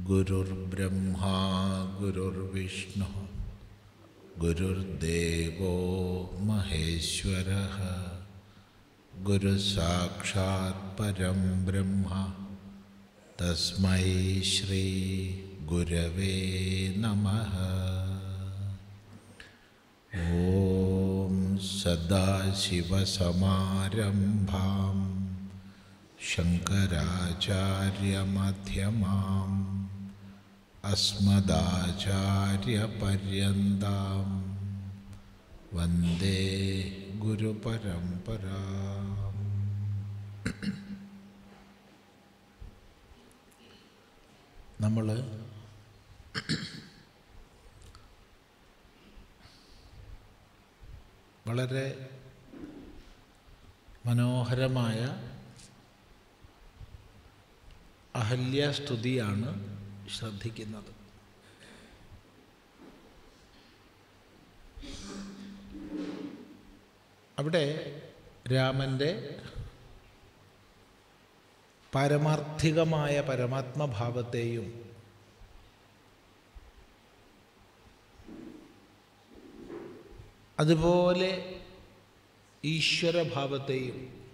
गुरुर्ब्रह्मा गुरुर्विष्णुः गुरुर्देवो महेश्वरः गुरुसाक्षात् परं ब्रह्म तस्मै श्रीगुरवे नमः ॐ सदाशिवसमारम्भां शङ्कराचार्यमध्यमाम् अस्मदाचार्यपर्यन्तां वन्दे गुरुपरम्पराम् നമ്മൾ വളരെ മനോഹരമായ അഹല്യസ്തുതിയാണ് ശ്രദ്ധിക്കുന്നത് അവിടെ രാമൻ്റെ പാരമാർത്ഥികമായ പരമാത്മഭാവത്തെയും അതുപോലെ ഈശ്വരഭാവത്തെയും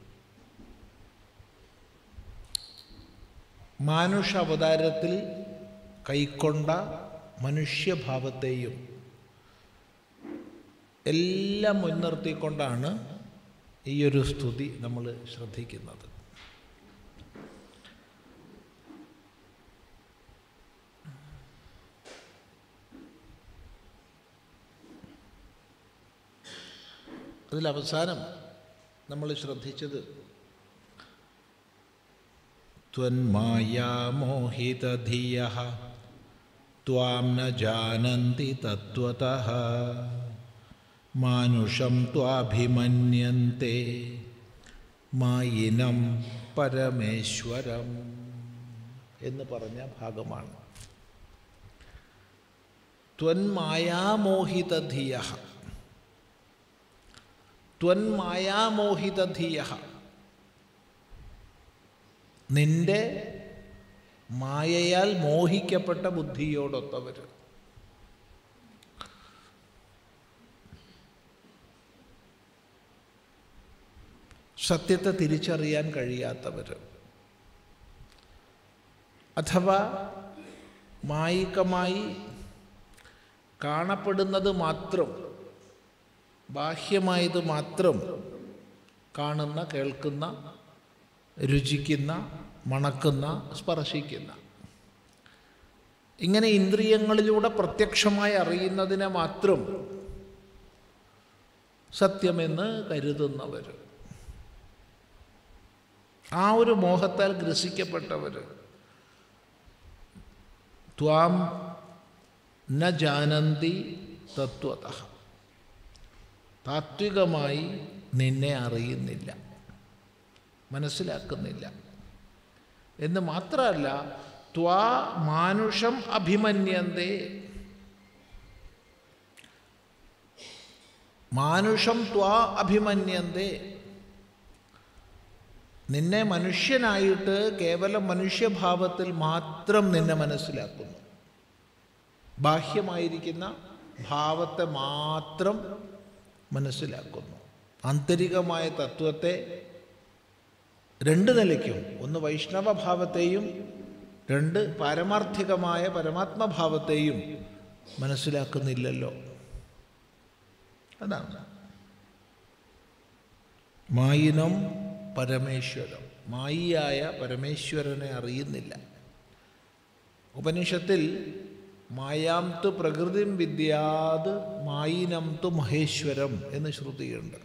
മാനുഷ അവതാരത്തിൽ കൈക്കൊണ്ട മനുഷ്യഭാവത്തെയും എല്ലാം മുൻനിർത്തിക്കൊണ്ടാണ് ഈ ഒരു സ്തുതി നമ്മൾ ശ്രദ്ധിക്കുന്നത് അതിലവസാനം നമ്മൾ ശ്രദ്ധിച്ചത് ത്വന്മായാമോഹിതധിയ ത്വാം ന ജാനന്തി തത്വതഃ മാനുഷം ത്വാഭിമന്യന്തെ മായിനം പരമേശ്വരം എന്ന് പറഞ്ഞ ഭാഗമാണ് ത്വന്മായാമോഹിതധിയ ത്വന്മായാമോഹിതധിയ നിന്റെ മായയാൽ മോഹിക്കപ്പെട്ട ബുദ്ധിയോടൊത്തവർ സത്യത്തെ തിരിച്ചറിയാൻ കഴിയാത്തവർ അഥവാ മായികമായി കാണപ്പെടുന്നത് മാത്രം ബാഹ്യമായത് മാത്രം കാണുന്ന കേൾക്കുന്ന രുചിക്കുന്ന മണക്കുന്ന സ്പർശിക്കുന്ന ഇങ്ങനെ ഇന്ദ്രിയങ്ങളിലൂടെ പ്രത്യക്ഷമായി അറിയുന്നതിനെ മാത്രം സത്യമെന്ന് കരുതുന്നവർ ആ ഒരു മോഹത്താൽ ഗ്രസിക്കപ്പെട്ടവർ ത്വാം ന ജാനന്തി തത്വത താത്വികമായി നിന്നെ അറിയുന്നില്ല മനസ്സിലാക്കുന്നില്ല എന്ന് മാത്രമല്ല ത്വാ മാനുഷം അഭിമന്യന്തേ മാനുഷം ത്വാ അഭിമന്യന്തേ നിന്നെ മനുഷ്യനായിട്ട് കേവലം മനുഷ്യഭാവത്തിൽ മാത്രം നിന്നെ മനസ്സിലാക്കുന്നു ബാഹ്യമായിരിക്കുന്ന ഭാവത്തെ മാത്രം മനസ്സിലാക്കുന്നു ആന്തരികമായ തത്വത്തെ രണ്ട് നിലയ്ക്കും ഒന്ന് വൈഷ്ണവ ഭാവത്തെയും രണ്ട് പാരമാർത്ഥികമായ പരമാത്മഭാവത്തെയും മനസ്സിലാക്കുന്നില്ലല്ലോ അതാണ് മായിനം പരമേശ്വരം മായിയായ പരമേശ്വരനെ അറിയുന്നില്ല ഉപനിഷത്തിൽ മായാം തു പ്രകൃതിം വിദ്യാത് മായിനം തു മഹേശ്വരം എന്ന് ശ്രുതിയുണ്ട്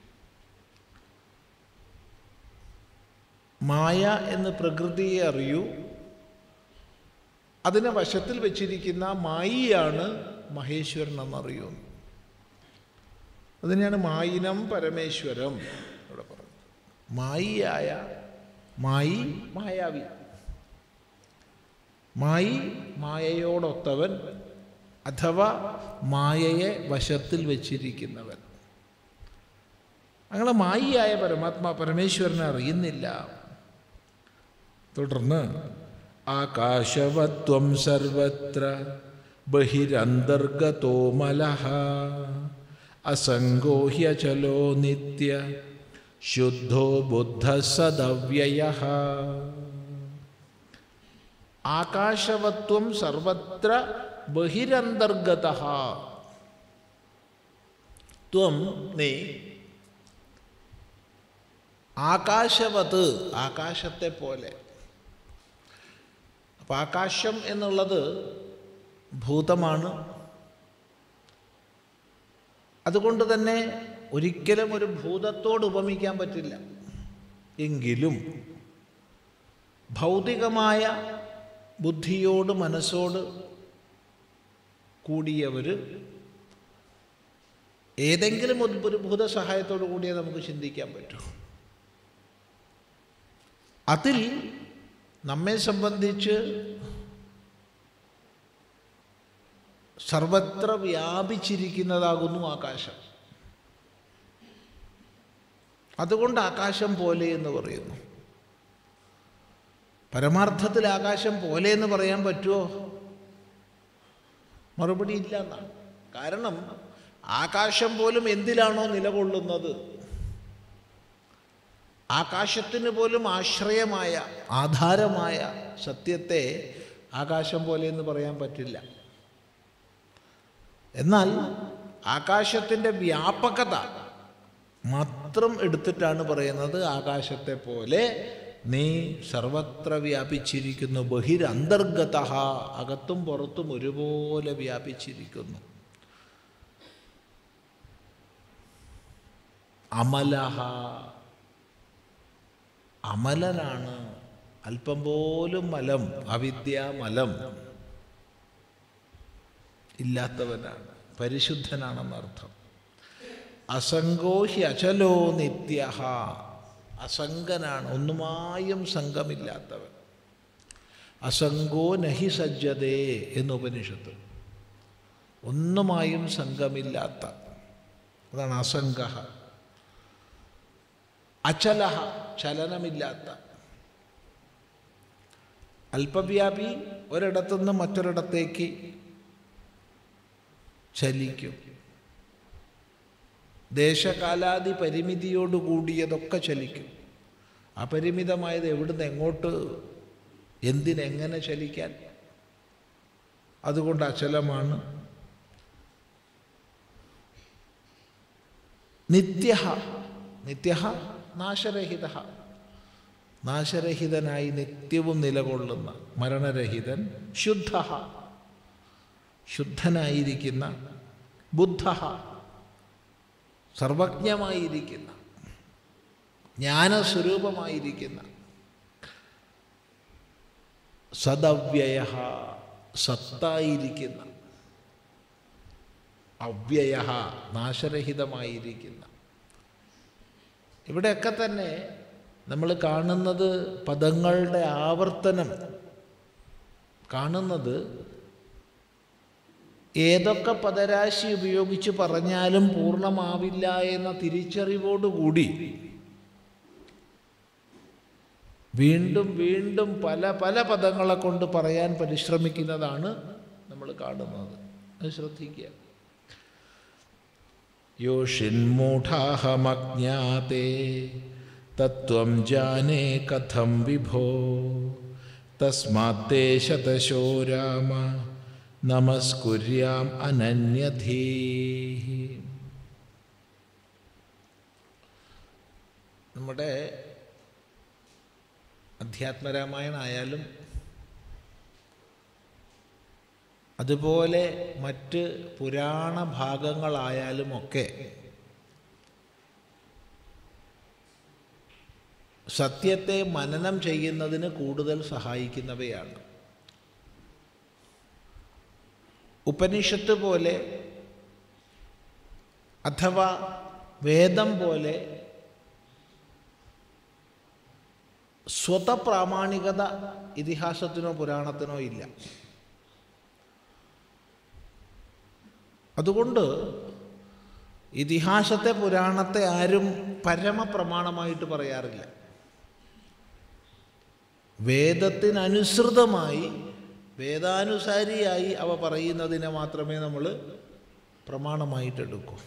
മായ എന്ന് പ്രകൃതിയെ അറിയൂ അതിനെ വശത്തിൽ വെച്ചിരിക്കുന്ന മായിയാണ് മഹേശ്വരൻ എന്നറിയുന്നു അതിനെയാണ് മായിനം പരമേശ്വരം ഇവിടെ പറയുന്നത് മായിയായ മായി മായാവി മായി മായയോടൊത്തവൻ അഥവാ മായയെ വശത്തിൽ വച്ചിരിക്കുന്നവൻ അങ്ങനെ മായിയായ പരമാത്മാ പരമേശ്വരനെ അറിയുന്നില്ല തുടർന്ന് ആകാശവത്വം സർവത്ര ബഹിരന്തർഗതോ മലഃ അസംഗോഹ്യചലോ നിത്യ ശുദ്ധോ ബുദ്ധ സദവ്യയ ആകാശവത്വം സർവത്ര ബഹിരന്തർഗത ത്വം നീ ആകാശവത് ആകാശത്തെ പോലെ അപ്പം ആകാശം എന്നുള്ളത് ഭൂതമാണ് അതുകൊണ്ട് തന്നെ ഒരിക്കലും ഒരു ഭൂതത്തോട് ഉപമിക്കാൻ പറ്റില്ല എങ്കിലും ഭൗതികമായ ബുദ്ധിയോട് മനസ്സോട് കൂടിയവർ ഏതെങ്കിലും ഒരു ഒരു ഭൂത സഹായത്തോടു കൂടിയേ നമുക്ക് ചിന്തിക്കാൻ പറ്റൂ അതിൽ നമ്മെ സംബന്ധിച്ച് സർവത്ര വ്യാപിച്ചിരിക്കുന്നതാകുന്നു ആകാശം അതുകൊണ്ട് ആകാശം പോലെ എന്ന് പറയുന്നു പരമാർത്ഥത്തിൽ ആകാശം പോലെ എന്ന് പറയാൻ പറ്റുമോ മറുപടി ഇല്ല എന്നാണ് കാരണം ആകാശം പോലും എന്തിലാണോ നിലകൊള്ളുന്നത് ആകാശത്തിന് പോലും ആശ്രയമായ ആധാരമായ സത്യത്തെ ആകാശം പോലെ എന്ന് പറയാൻ പറ്റില്ല എന്നാൽ ആകാശത്തിൻ്റെ വ്യാപകത മാത്രം എടുത്തിട്ടാണ് പറയുന്നത് ആകാശത്തെ പോലെ നീ സർവത്ര വ്യാപിച്ചിരിക്കുന്നു ബഹിരന്തർഗത അകത്തും പുറത്തും ഒരുപോലെ വ്യാപിച്ചിരിക്കുന്നു അമലഹ അമലനാണ് അല്പം പോലും മലം അവിദ്യ മലം ഇല്ലാത്തവനാണ് പരിശുദ്ധനാണെന്നർത്ഥം അസംഗോഹി അചലോ നിത്യ അസംഗനാണ് ഒന്നുമായും സംഘമില്ലാത്തവൻ അസംഗോ നഹി സജ്ജതേ എന്ന് ഉപനിഷത്ത് ഒന്നുമായും സംഘമില്ലാത്ത അതാണ് അസംഗ അചലഹ ചലനമില്ലാത്ത അല്പവ്യാപി ഒരിടത്തുനിന്ന് മറ്റൊരിടത്തേക്ക് ചലിക്കും ദേശകാലാദി പരിമിതിയോടുകൂടിയതൊക്കെ ചലിക്കും അപരിമിതമായത് എവിടുന്ന് എങ്ങോട്ട് എന്തിനെങ്ങനെ ചലിക്കാൻ അതുകൊണ്ട് അചലമാണ് നിത്യ നിത്യ നാശരഹിത നാശരഹിതനായി നിത്യവും നിലകൊള്ളുന്ന മരണരഹിതൻ ശുദ്ധ ശുദ്ധനായിരിക്കുന്ന ബുദ്ധ സർവജ്ഞമായിരിക്കുന്ന ജ്ഞാനസ്വരൂപമായിരിക്കുന്ന സദവ്യയ സത്തായിരിക്കുന്ന അവ്യയ നാശരഹിതമായിരിക്കുന്ന ഇവിടെയൊക്കെ തന്നെ നമ്മൾ കാണുന്നത് പദങ്ങളുടെ ആവർത്തനം കാണുന്നത് ഏതൊക്കെ പദരാശി ഉപയോഗിച്ച് പറഞ്ഞാലും പൂർണ്ണമാവില്ല എന്ന തിരിച്ചറിവോടുകൂടി വീണ്ടും വീണ്ടും പല പല പദങ്ങളെ കൊണ്ട് പറയാൻ പരിശ്രമിക്കുന്നതാണ് നമ്മൾ കാണുന്നത് അത് ശ്രദ്ധിക്കുക യോഷിന്മൂഢാഹമജ്ഞാതേ തത്വം ജാനേ കഥം വിഭോ തസ്മാത്തേ ശതശോ രാമ നമസ്കുര്യാം അനന്യധീ നമ്മുടെ അധ്യാത്മരാമായണായാലും അതുപോലെ മറ്റ് പുരാണ ഭാഗങ്ങളായാലും ഒക്കെ സത്യത്തെ മനനം ചെയ്യുന്നതിന് കൂടുതൽ സഹായിക്കുന്നവയാണ് ഉപനിഷത്ത് പോലെ അഥവാ വേദം പോലെ സ്വതപ്രാമാണികത ഇതിഹാസത്തിനോ പുരാണത്തിനോ ഇല്ല അതുകൊണ്ട് ഇതിഹാസത്തെ പുരാണത്തെ ആരും പരമപ്രമാണമായിട്ട് പറയാറില്ല വേദത്തിനനുസൃതമായി വേദാനുസാരിയായി അവ പറയുന്നതിനെ മാത്രമേ നമ്മൾ പ്രമാണമായിട്ടെടുക്കൂ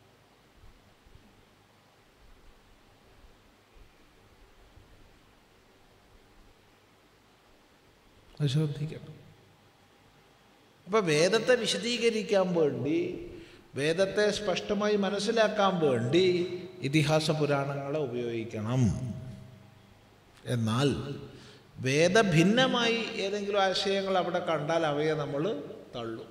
അത് ശ്രദ്ധിക്കണം അപ്പോൾ വേദത്തെ വിശദീകരിക്കാൻ വേണ്ടി വേദത്തെ സ്പഷ്ടമായി മനസ്സിലാക്കാൻ വേണ്ടി ഇതിഹാസ പുരാണങ്ങളെ ഉപയോഗിക്കണം എന്നാൽ വേദഭിന്നമായി ഏതെങ്കിലും ആശയങ്ങൾ അവിടെ കണ്ടാൽ അവയെ നമ്മൾ തള്ളും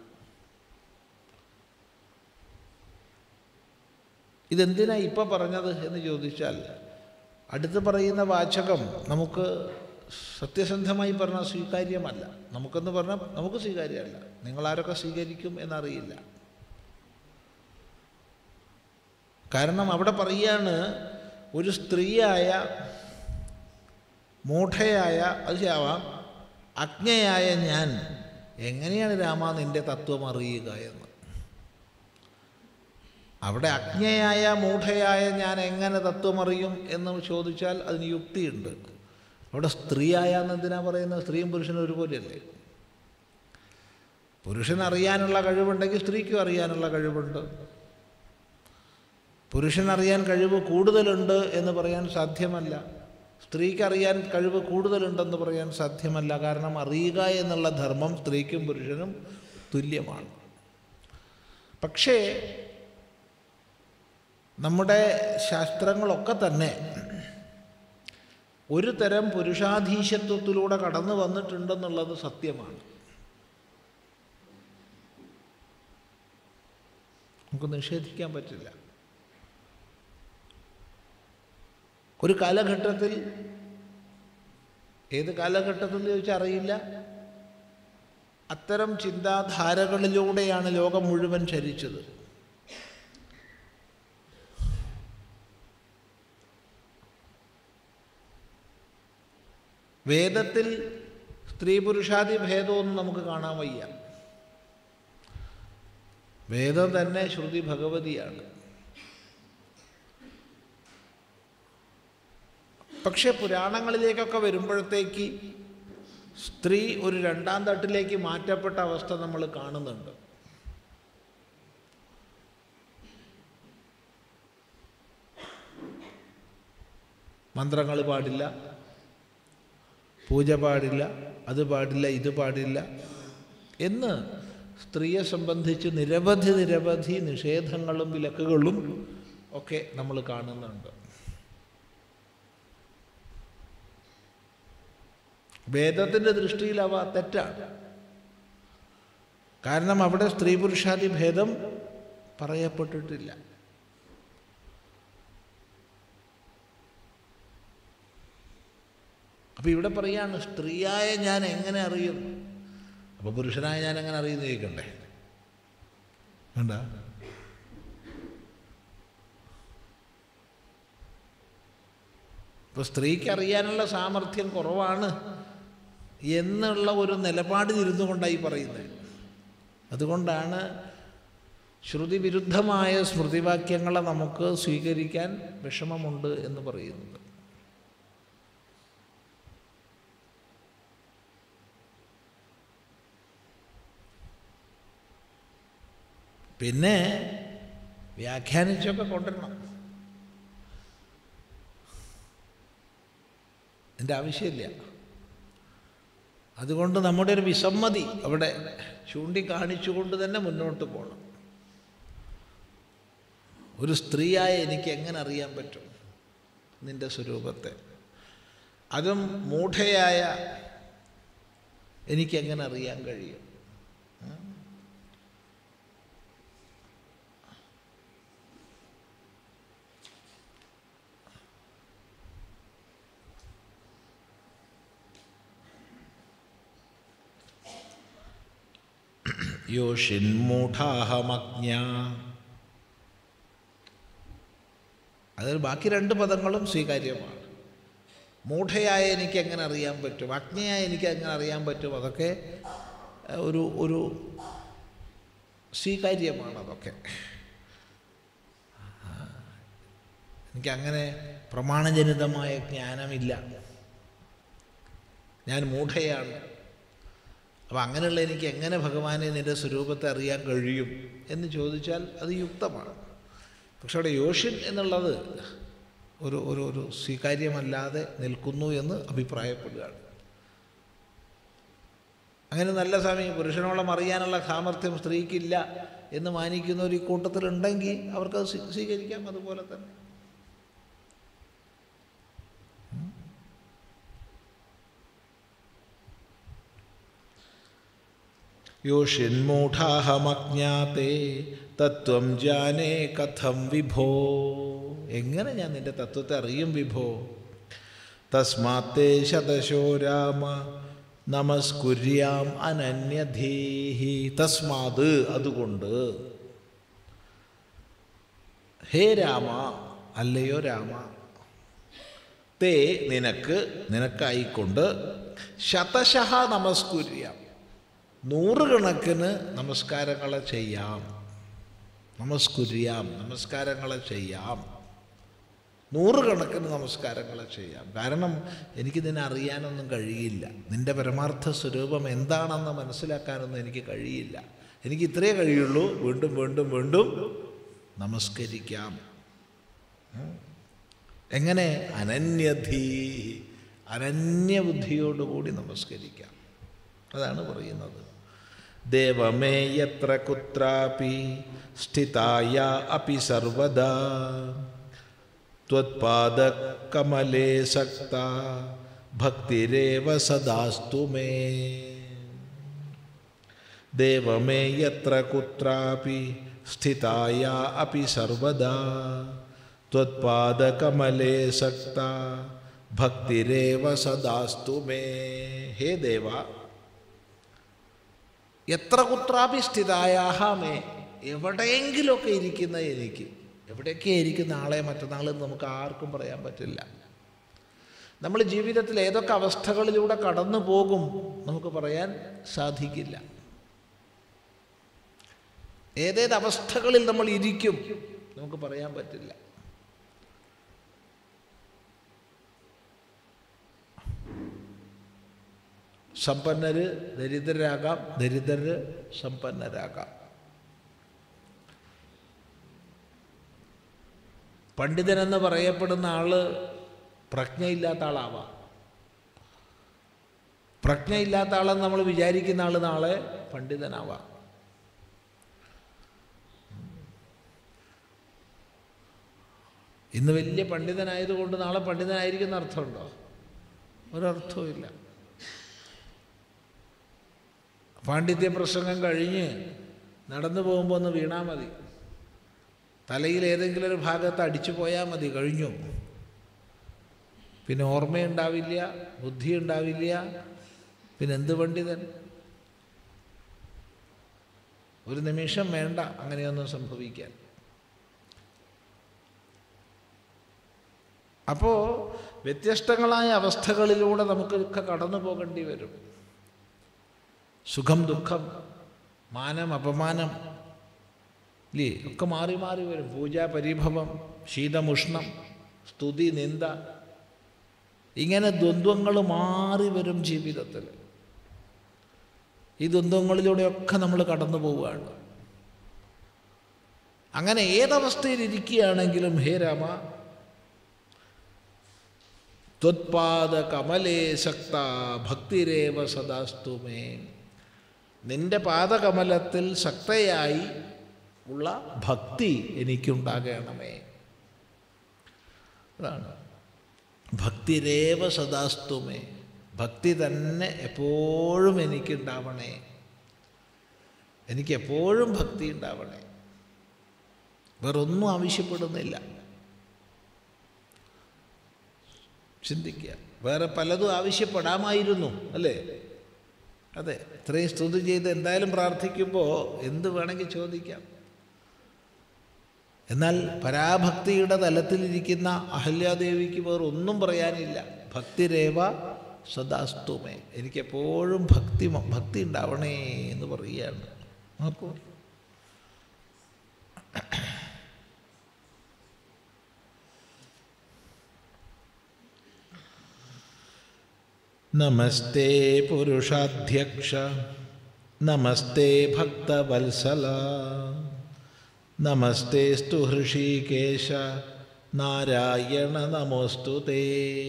ഇതെന്തിനാ ഇപ്പം പറഞ്ഞത് എന്ന് ചോദിച്ചാൽ അടുത്ത് പറയുന്ന വാചകം നമുക്ക് സത്യസന്ധമായി പറഞ്ഞാൽ സ്വീകാര്യമല്ല നമുക്കെന്ന് പറഞ്ഞാൽ നമുക്ക് സ്വീകാര്യമല്ല നിങ്ങളാരൊക്കെ സ്വീകരിക്കും എന്നറിയില്ല കാരണം അവിടെ പറയാണ് ഒരു സ്ത്രീയായ മൂഢയായ അത് ആവാം അജ്ഞയായ ഞാൻ എങ്ങനെയാണ് രാമ നിന്റെ തത്വം അറിയുക എന്ന് അവിടെ അജ്ഞയായ മൂഢയായ ഞാൻ എങ്ങനെ തത്വം അറിയും എന്ന് ചോദിച്ചാൽ അതിന് യുക്തിയുണ്ട് അവിടെ സ്ത്രീയായ എന്തിനാ പറയുന്നത് സ്ത്രീയും പുരുഷനും ഒരുപോലെയല്ലേ പുരുഷൻ അറിയാനുള്ള കഴിവുണ്ടെങ്കിൽ സ്ത്രീക്കും അറിയാനുള്ള കഴിവുണ്ട് പുരുഷൻ അറിയാൻ കഴിവ് കൂടുതലുണ്ട് എന്ന് പറയാൻ സാധ്യമല്ല സ്ത്രീക്ക് അറിയാൻ കഴിവ് കൂടുതലുണ്ടെന്ന് പറയാൻ സാധ്യമല്ല കാരണം അറിയുക എന്നുള്ള ധർമ്മം സ്ത്രീക്കും പുരുഷനും തുല്യമാണ് പക്ഷേ നമ്മുടെ ശാസ്ത്രങ്ങളൊക്കെ തന്നെ ഒരു തരം പുരുഷാധീശത്വത്തിലൂടെ കടന്നു വന്നിട്ടുണ്ടെന്നുള്ളത് സത്യമാണ് നമുക്ക് നിഷേധിക്കാൻ പറ്റില്ല ഒരു കാലഘട്ടത്തിൽ ഏത് കാലഘട്ടത്തിൽ ചോദിച്ചാൽ അറിയില്ല അത്തരം ചിന്താധാരകളിലൂടെയാണ് ലോകം മുഴുവൻ ചരിച്ചത് വേദത്തിൽ സ്ത്രീ പുരുഷാദി ഭേദമൊന്നും നമുക്ക് കാണാൻ വയ്യ വേദം തന്നെ ശ്രുതി ഭഗവതിയാണ് പക്ഷെ പുരാണങ്ങളിലേക്കൊക്കെ വരുമ്പോഴത്തേക്ക് സ്ത്രീ ഒരു രണ്ടാം തട്ടിലേക്ക് മാറ്റപ്പെട്ട അവസ്ഥ നമ്മൾ കാണുന്നുണ്ട് മന്ത്രങ്ങൾ പാടില്ല പൂജ പാടില്ല അത് പാടില്ല ഇത് പാടില്ല എന്ന് സ്ത്രീയെ സംബന്ധിച്ച് നിരവധി നിരവധി നിഷേധങ്ങളും വിലക്കുകളും ഒക്കെ നമ്മൾ കാണുന്നുണ്ട് വേദത്തിൻ്റെ ദൃഷ്ടിയിൽ അവ തെറ്റാണ് കാരണം അവിടെ സ്ത്രീ പുരുഷാദി ഭേദം പറയപ്പെട്ടിട്ടില്ല അപ്പം ഇവിടെ പറയാണ് സ്ത്രീയായ ഞാൻ എങ്ങനെ അറിയും അപ്പോൾ പുരുഷനായ ഞാൻ എങ്ങനെ അറിയുന്നു ചോദിക്കണ്ടേ വേണ്ട ഇപ്പോൾ സ്ത്രീക്ക് അറിയാനുള്ള സാമർഥ്യം കുറവാണ് എന്നുള്ള ഒരു നിലപാടിലിരുന്നു കൊണ്ടായി പറയുന്നത് അതുകൊണ്ടാണ് ശ്രുതി വിരുദ്ധമായ സ്മൃതിവാക്യങ്ങളെ നമുക്ക് സ്വീകരിക്കാൻ വിഷമമുണ്ട് എന്ന് പറയുന്നത് പിന്നെ വ്യാഖ്യാനിച്ചൊക്കെ കൊണ്ടുവരണം എൻ്റെ ആവശ്യമില്ല അതുകൊണ്ട് നമ്മുടെ ഒരു വിസമ്മതി അവിടെ ചൂണ്ടിക്കാണിച്ചുകൊണ്ട് തന്നെ മുന്നോട്ട് പോകണം ഒരു സ്ത്രീയായ എനിക്ക് എങ്ങനെ അറിയാൻ പറ്റും നിന്റെ സ്വരൂപത്തെ അതും മൂഢയായ എനിക്കെങ്ങനെ അറിയാൻ കഴിയും യോഷിന്മൂഢാഹമജ്ഞ അതിൽ ബാക്കി രണ്ട് പദങ്ങളും സ്വീകാര്യമാണ് മൂഢയായ എനിക്ക് എങ്ങനെ അറിയാൻ പറ്റും അജ്ഞയായ എനിക്ക് എങ്ങനെ അറിയാൻ പറ്റും അതൊക്കെ ഒരു ഒരു സ്വീകാര്യമാണ് അതൊക്കെ എനിക്കങ്ങനെ പ്രമാണജനിതമായ ജ്ഞാനമില്ല ഞാൻ മൂഢയാണ് അപ്പം അങ്ങനെയുള്ള എനിക്ക് എങ്ങനെ ഭഗവാനെ നിൻ്റെ സ്വരൂപത്തെ അറിയാൻ കഴിയും എന്ന് ചോദിച്ചാൽ അത് യുക്തമാണ് പക്ഷെ അവിടെ യോഷ്യൻ എന്നുള്ളത് ഒരു ഒരു ഒരു സ്വീകാര്യമല്ലാതെ നിൽക്കുന്നു എന്ന് അഭിപ്രായപ്പെടുകയാണ് അങ്ങനെ നല്ല സ്വാമി പുരുഷനോളം അറിയാനുള്ള സാമർഥ്യം സ്ത്രീക്കില്ല എന്ന് മാനിക്കുന്ന ഒരു കൂട്ടത്തിലുണ്ടെങ്കിൽ അവർക്കത് സ്വീ- സ്വീകരിക്കാം അതുപോലെ തന്നെ യോഷിന്മൂഢാഹമജ്ഞാതേ തത്വം ജാനേ കഥം വിഭോ എങ്ങനെ ഞാൻ നിന്റെ തത്വത്തെ അറിയും വിഭോ തസ്മാത്തേ ശതശോ രാമ നമസ്കുര്യാം അനന്യധീഹി തസ്മാത് അതുകൊണ്ട് ഹേ രാമ അല്ലയോ രാമ തേ നിനക്ക് നിനക്കായിക്കൊണ്ട് ശതശഃ നമസ്കുര്യാം നൂറുകണക്കിന് നമസ്കാരങ്ങളെ ചെയ്യാം നമസ്കുര്യാം നമസ്കാരങ്ങളെ ചെയ്യാം നൂറുകണക്കിന് നമസ്കാരങ്ങളെ ചെയ്യാം കാരണം എനിക്ക് നിന്നെ അറിയാനൊന്നും കഴിയില്ല നിൻ്റെ പരമാർത്ഥ സ്വരൂപം എന്താണെന്ന് മനസ്സിലാക്കാനൊന്നും എനിക്ക് കഴിയില്ല എനിക്ക് ഇത്രയേ കഴിയുള്ളൂ വീണ്ടും വീണ്ടും വീണ്ടും നമസ്കരിക്കാം ഉം. എങ്ങനെ അനന്യധീ അനന്യബുദ്ധിയോടുകൂടി നമസ്കരിക്കാം അതാണ് പറയുന്നത് ദേവമേ യത്ര കുത്രാപി സ്ഥിതായ അപി സർവദാ ത്വത്പാദകമലേ സക്ത ഭക്തിരേവ സദാസ്തു മേ ദേവമേ യത്ര കുത്രാപി സ്ഥിതായ അപി സർവദാ ത്വത്പാദകമലേ സക്ത ഭക്തിരേവ സദാസ്തു മേ ഹേ ദേവ എത്ര കുത്രാപി സ്ഥിതായാഹ മേ എവിടെയെങ്കിലുമൊക്കെ ഇരിക്കുന്ന എനിക്ക് എവിടെയൊക്കെ ഇരിക്കുന്ന ആളെ മറ്റന്നാളെന്ന് നമുക്ക് ആർക്കും പറയാൻ പറ്റില്ല നമ്മൾ ജീവിതത്തിൽ ഏതൊക്കെ അവസ്ഥകളിലൂടെ കടന്നു പോകും നമുക്ക് പറയാൻ സാധിക്കില്ല ഏതേത് അവസ്ഥകളിൽ നമ്മൾ ഇരിക്കും നമുക്ക് പറയാൻ പറ്റില്ല സമ്പന്നര് ദരിദ്രരാകാം ദരിദ്രര് സമ്പന്നരാകാം പണ്ഡിതനെന്ന് പറയപ്പെടുന്ന ആള് പ്രജ്ഞയില്ലാത്ത ആളാവാം പ്രജ്ഞയില്ലാത്ത ആളെന്ന് നമ്മൾ വിചാരിക്കുന്ന ആൾ നാളെ പണ്ഡിതനാവാം ഇന്ന് വലിയ പണ്ഡിതനായതുകൊണ്ട് നാളെ പണ്ഡിതനായിരിക്കുന്ന അർത്ഥമുണ്ടോ ഒരർത്ഥവും ഇല്ല പാണ്ഡിത്യ പ്രസംഗം കഴിഞ്ഞ് നടന്നു പോകുമ്പോൾ ഒന്ന് വീണാൽ മതി തലയിൽ ഏതെങ്കിലും ഒരു ഭാഗത്ത് അടിച്ചു പോയാൽ മതി കഴിഞ്ഞു പിന്നെ ഓർമ്മയുണ്ടാവില്ല ബുദ്ധി ഉണ്ടാവില്ല പിന്നെ എന്ത് പണ്ഡിതൻ ഒരു നിമിഷം വേണ്ട അങ്ങനെയൊന്നും സംഭവിക്കാൻ അപ്പോൾ വ്യത്യസ്തങ്ങളായ അവസ്ഥകളിലൂടെ നമുക്കൊക്കെ കടന്നു പോകേണ്ടി വരും സുഖം ദുഃഖം മാനം അപമാനം ഇല്ലേ ഒക്കെ മാറി മാറി വരും പൂജ പരിഭവം ശീതമുഷ്ണം സ്തുതി നിന്ദ ഇങ്ങനെ ദ്വന്ദ്വങ്ങൾ മാറി വരും ജീവിതത്തിൽ ഈ ദ്വന്ദ്വങ്ങളിലൂടെയൊക്കെ നമ്മൾ കടന്നു പോവുകയാണ് അങ്ങനെ ഏതവസ്ഥയിൽ ഇരിക്കുകയാണെങ്കിലും ഹേ രാമ ത്വത്പാദ കമലേ ശക്ത ഭക്തിരേവ സദാസ്തു മേ നിന്റെ പാദകമലത്തിൽ ശക്തയായി ഉള്ള ഭക്തി എനിക്കുണ്ടാകണമേ അതാണ് ഭക്തിരേവ സദാസ്തുമേ ഭക്തി തന്നെ എപ്പോഴും എനിക്കുണ്ടാവണേ എനിക്ക് എപ്പോഴും ഭക്തി ഉണ്ടാവണേ വേറൊന്നും ആവശ്യപ്പെടുന്നില്ല ചിന്തിക്കുക വേറെ പലതും ആവശ്യപ്പെടാമായിരുന്നു അല്ലേ അതെ ഇത്രയും സ്തുതി ചെയ്ത് എന്തായാലും പ്രാർത്ഥിക്കുമ്പോൾ എന്ത് വേണമെങ്കിൽ ചോദിക്കാം എന്നാൽ പരാഭക്തിയുടെ തലത്തിലിരിക്കുന്ന അഹല്യാദേവിക്ക് വേറെ ഒന്നും പറയാനില്ല ഭക്തിരേവ സദാസ്തുമേ എനിക്കെപ്പോഴും ഭക്തി ഭക്തി ഉണ്ടാവണേ എന്ന് പറയുകയാണ് നോക്കൂ നമസ്തേ പുരുഷാധ്യക്ഷ നമസ്തേ ഭക്തവത്സല നമസ്തേസ്തു ഹൃഷീകേശ നാരായണ നമോസ്തു തേ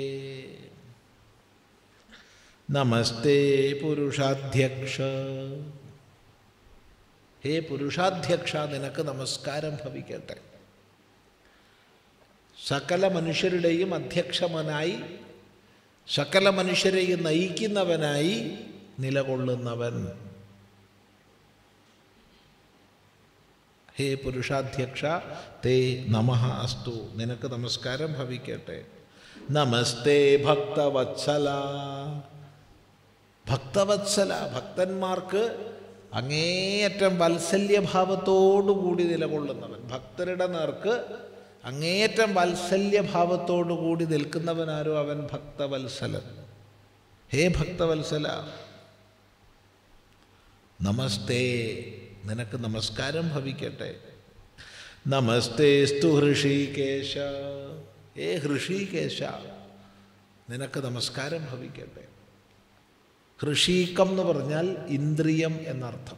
നമസ്തേ പുരുഷാധ്യക്ഷ ഹേ പുരുഷാധ്യക്ഷ നിനക്ക് നമസ്കാരം ഭവിക്കട്ടെ സകല മനുഷ്യരുടെയും അധ്യക്ഷമനായി സകല മനുഷ്യരെയും നയിക്കുന്നവനായി നിലകൊള്ളുന്നവൻ ഹേ പുരുഷാധ്യക്ഷ തേ നമഃ അസ്തു നിനക്ക് നമസ്കാരം ഭവിക്കട്ടെ നമസ്തേ ഭക്തവത്സല ഭക്തവത്സല ഭക്തന്മാർക്ക് അങ്ങേയറ്റം വാത്സല്യഭാവത്തോടുകൂടി നിലകൊള്ളുന്നവൻ ഭക്തരുടെ നേർക്ക് അങ്ങേയറ്റം വാത്സല്യഭാവത്തോടുകൂടി നിൽക്കുന്നവനാരോ അവൻ ഭക്തവത്സലൻ ഹേ ഭക്തവത്സല നമസ്തേ നിനക്ക് നമസ്കാരം ഭവിക്കട്ടെ നമസ്തേ സ്തു ഹൃഷീകേശ ഏ ഹൃഷീകേശ നിനക്ക് നമസ്കാരം ഭവിക്കട്ടെ ഹൃഷീകം എന്ന് പറഞ്ഞാൽ ഇന്ദ്രിയം എന്നർത്ഥം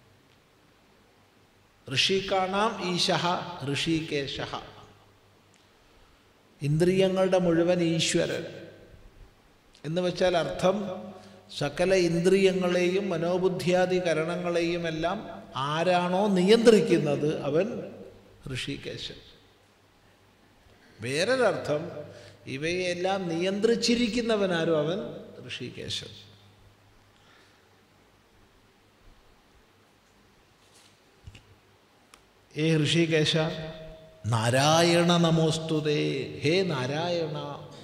ഋഷിക്കാണാം ഈശഃ ഋഷികേശ ഇന്ദ്രിയങ്ങളുടെ മുഴുവൻ ഈശ്വരൻ എന്ന് വെച്ചാൽ അർത്ഥം സകല ഇന്ദ്രിയങ്ങളെയും മനോബുദ്ധിയാദി കരണങ്ങളെയും എല്ലാം ആരാണോ നിയന്ത്രിക്കുന്നത് അവൻ ഋഷികേശൻ വേറൊരർത്ഥം ഇവയെല്ലാം നിയന്ത്രിച്ചിരിക്കുന്നവനാരും അവൻ ഋഷികേശൻ ഏ ഋഷികേശ നാരായണ നമോസ്തുതേ ഹേ നാരായണ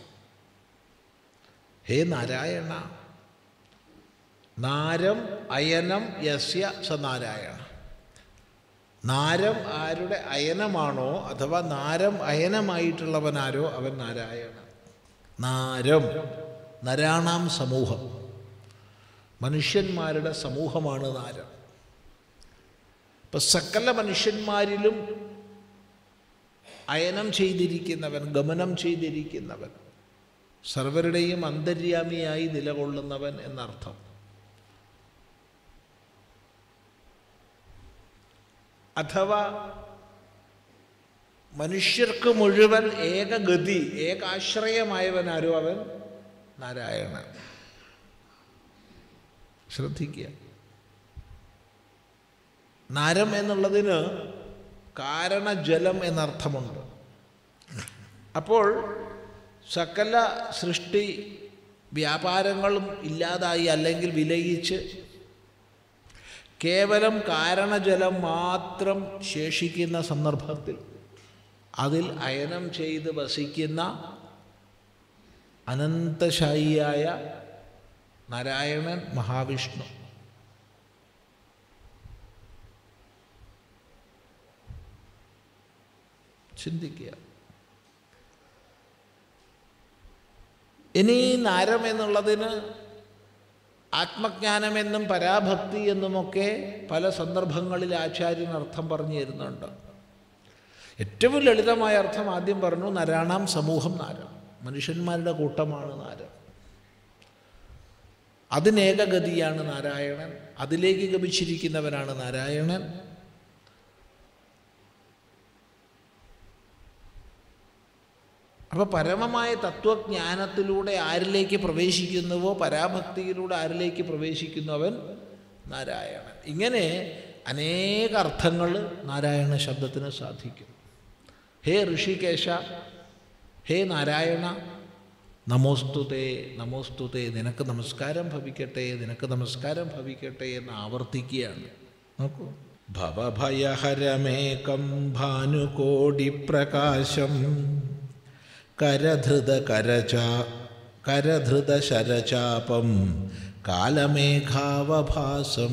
ഹേ നാരായണ നാരം അയനം യസ്യ സ നാരായണ നാരം ആരുടെ അയനമാണോ അഥവാ നാരം അയനമായിട്ടുള്ളവനാരോ അവൻ നാരായണ നാരം നരാണാം സമൂഹം മനുഷ്യന്മാരുടെ സമൂഹമാണ് നാരം ഇപ്പം സകല മനുഷ്യന്മാരിലും അയനം ചെയ്തിരിക്കുന്നവൻ ഗമനം ചെയ്തിരിക്കുന്നവൻ സർവരുടെയും അന്തര്യാമിയായി നിലകൊള്ളുന്നവൻ എന്നർത്ഥം അഥവാ മനുഷ്യർക്ക് മുഴുവൻ ഏകഗതി ഏകാശ്രയമായവനാരോ അവൻ നാരായണൻ ശ്രദ്ധിക്കുക നാരം എന്നുള്ളതിന് കാരണജലം എന്നർത്ഥമുണ്ട് അപ്പോൾ സകല സൃഷ്ടി വ്യാപാരങ്ങളും ഇല്ലാതായി അല്ലെങ്കിൽ വിലയിച്ച് കേവലം കാരണജലം മാത്രം ശേഷിക്കുന്ന സന്ദർഭത്തിൽ അതിൽ അയനം ചെയ്ത് വസിക്കുന്ന അനന്തശായിയായ നാരായണൻ മഹാവിഷ്ണു ചിന്തിക്കുക ഇനി നാരം എന്നുള്ളതിന് ആത്മജ്ഞാനമെന്നും പരാഭക്തി എന്നുമൊക്കെ പല സന്ദർഭങ്ങളിൽ ആചാര്യൻ അർത്ഥം പറഞ്ഞു തരുന്നുണ്ട് ഏറ്റവും ലളിതമായ അർത്ഥം ആദ്യം പറഞ്ഞു നരാണാം സമൂഹം നാരം മനുഷ്യന്മാരുടെ കൂട്ടമാണ് നാരം അതിനേകഗതിയാണ് നാരായണൻ അതിലേക്ക് ഗമിച്ചിരിക്കുന്നവനാണ് നാരായണൻ അപ്പോൾ പരമമായ തത്വജ്ഞാനത്തിലൂടെ ആരിലേക്ക് പ്രവേശിക്കുന്നുവോ പരാഭക്തിയിലൂടെ ആരിലേക്ക് പ്രവേശിക്കുന്നു അവൻ നാരായണൻ ഇങ്ങനെ അനേക അർത്ഥങ്ങൾ നാരായണ ശബ്ദത്തിന് സാധിക്കും ഹേ ഋഷികേശ ഹേ നാരായണ നമോസ്തുതേ നമോസ്തുതേ നിനക്ക് നമസ്കാരം ഭവിക്കട്ടെ നിനക്ക് നമസ്കാരം ഭവിക്കട്ടെ എന്ന് ആവർത്തിക്കുകയാണ് നോക്കൂ ഭവഭയഹരമേകം ഭാനുകോടിപ്രകാശം കരധൃത കരചാ കരധൃത ശരചാപം കാലമേഘാവഭാസം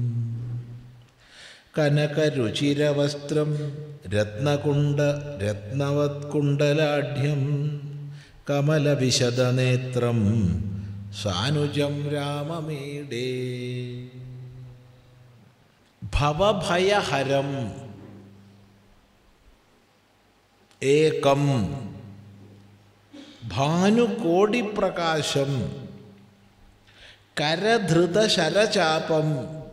കനകരുചിരവസ്ത്രം രത്നകുണ്ട രത്നവത്കുണ്ടലാഢ്യം കമലവിശദനേത്രം സാനുജം രാമമീഡേ ഭവഭയഹരം ഏകം ഭാനുകോടിപ്രകാശം കരധൃത ശരചാപം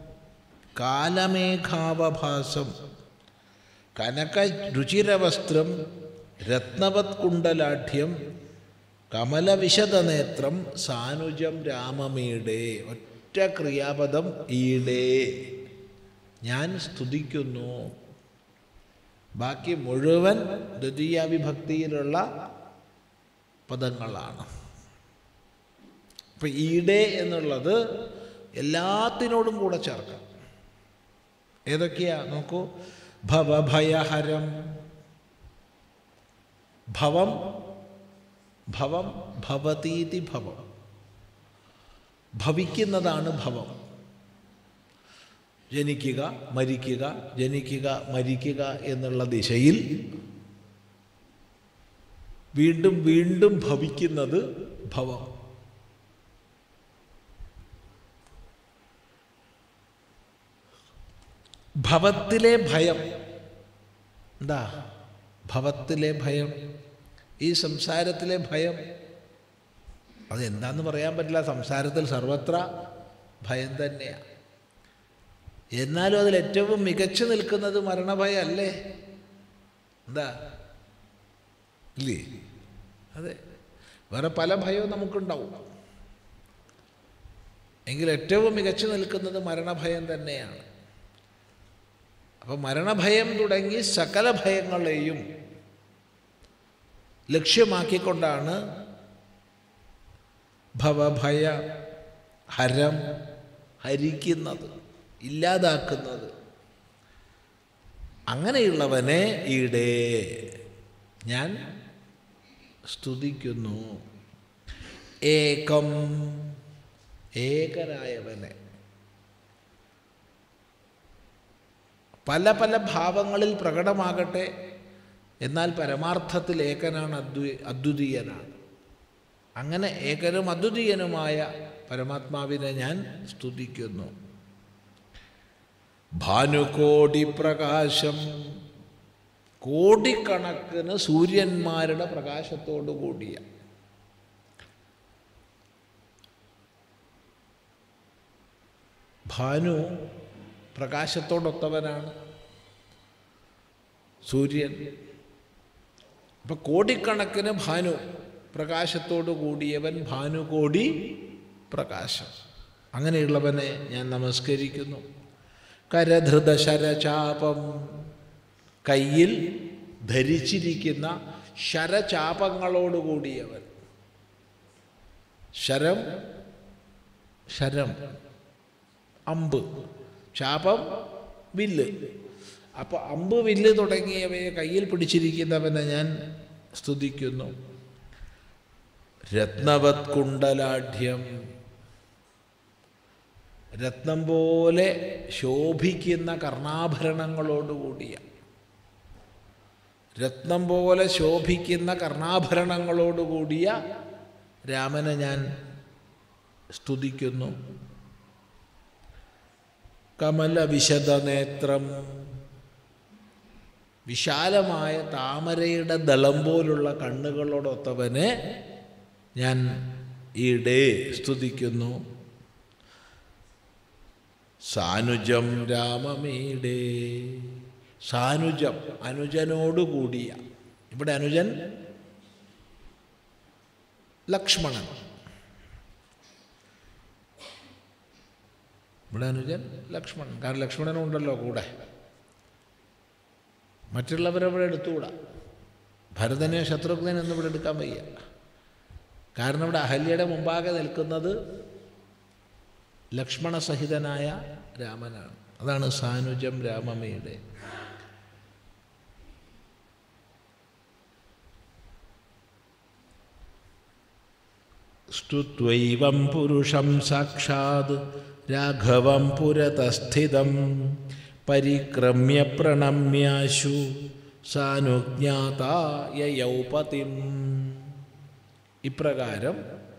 കാലമേഘാവഭാസം കനക രുചിരവസ്ത്രം രത്നവത് കുണ്ടലാഠ്യം കമലവിശദനേത്രം സാനുജം രാമമീടെ ഒറ്റ ക്രിയാപദം ഈടേ ഞാൻ സ്തുതിക്കുന്നു ബാക്കി മുഴുവൻ ദ്വിതീയ വിഭക്തിയിലുള്ള പദങ്ങളാണ് അപ്പം ഈടെ എന്നുള്ളത് എല്ലാത്തിനോടും കൂടെ ചേർക്കാം ഏതൊക്കെയാ നോക്കൂ ഭവഭയഹരം ഭവം ഭവം ഭവതീതി ഭവം ഭവിക്കുന്നതാണ് ഭവം ജനിക്കുക മരിക്കുക ജനിക്കുക മരിക്കുക എന്നുള്ള ദിശയിൽ വീണ്ടും വീണ്ടും ഭവിക്കുന്നത് ഭവം ഭവത്തിലെ ഭയം എന്താ ഭവത്തിലെ ഭയം ഈ സംസാരത്തിലെ ഭയം അതെന്താന്ന് പറയാൻ പറ്റില്ല സംസാരത്തിൽ സർവത്ര ഭയം തന്നെയാണ് എന്നാലും അതിൽ ഏറ്റവും മികച്ചു നിൽക്കുന്നത് മരണഭയം അല്ലേ എന്താ ഇല്ലേ അതെ വേറെ പല ഭയവും നമുക്കുണ്ടാവും എങ്കിൽ ഏറ്റവും മികച്ചു നിൽക്കുന്നത് മരണഭയം തന്നെയാണ് അപ്പം മരണഭയം തുടങ്ങി സകല ഭയങ്ങളെയും ലക്ഷ്യമാക്കിക്കൊണ്ടാണ് ഭവഭയ ഹരം ഹരിക്കുന്നത് ഇല്ലാതാക്കുന്നത് അങ്ങനെയുള്ളവനെ ഈടേ ഞാൻ സ്തുതിക്കുന്നു ഏകം ഏകനായവനെ പല പല ഭാവങ്ങളിൽ പ്രകടമാകട്ടെ എന്നാൽ പരമാർത്ഥത്തിൽ ഏകനാണ് അദ്വൈ അദ്വിതീയനാണ് അങ്ങനെ ഏകനും അദ്വിതീയനുമായ പരമാത്മാവിനെ ഞാൻ സ്തുതിക്കുന്നു ഭാനുകോടി പ്രകാശം കോടിക്കണക്കിന് സൂര്യന്മാരുടെ പ്രകാശത്തോടു കൂടിയ ഭാനു പ്രകാശത്തോടൊത്തവനാണ് സൂര്യൻ അപ്പൊ കോടിക്കണക്കിന് ഭാനു പ്രകാശത്തോടു കൂടിയവൻ ഭാനുകോടി പ്രകാശം അങ്ങനെയുള്ളവനെ ഞാൻ നമസ്കരിക്കുന്നു കരധൃത ശരചാപം കയ്യിൽ ധരിച്ചിരിക്കുന്ന ശരചാപങ്ങളോടുകൂടിയവൻ ശരം ശരം അമ്പ് ചാപം വില്ല് അപ്പോൾ അമ്പ് വില്ല് തുടങ്ങിയവയെ കയ്യിൽ പിടിച്ചിരിക്കുന്നവനെ ഞാൻ സ്തുതിക്കുന്നു രത്നവത് കുണ്ടലാഢ്യം രത്നം പോലെ ശോഭിക്കുന്ന കർണാഭരണങ്ങളോടുകൂടിയ രത്നം പോലെ ശോഭിക്കുന്ന കർണാഭരണങ്ങളോടുകൂടിയ രാമനെ ഞാൻ സ്തുതിക്കുന്നു കമല വിശദനേത്രം വിശാലമായ താമരയുടെ ദളം പോലുള്ള കണ്ണുകളോടൊത്തവനെ ഞാൻ ഈടെ സ്തുതിക്കുന്നു സാനുജം രാമമീടേ സാനുജം അനുജനോടുകൂടിയ ഇവിടെ അനുജൻ ലക്ഷ്മണൻ ഇവിടെ അനുജൻ ലക്ഷ്മണൻ കാരണം ലക്ഷ്മണനും ഉണ്ടല്ലോ കൂടെ മറ്റുള്ളവരവിടെ എടുത്തുകൂടാ ഭരതനെ ശത്രുഘ്നൻ എന്ന് ഇവിടെ എടുക്കാൻ വയ്യ കാരണം ഇവിടെ അഹല്യയുടെ മുമ്പാകെ നിൽക്കുന്നത് ലക്ഷ്മണസഹിതനായ രാമനാണ് അതാണ് സാനുജം രാമമ്മയുടെ സ്തുത്വൈവം പുരുഷം സാക്ഷാത് രാഘവം പുരതസ്ഥിതം പരിക്രമ്യ പ്രണമ്യാശു സാനുജ്ഞാതായൗപതിം ഇപ്രകാരം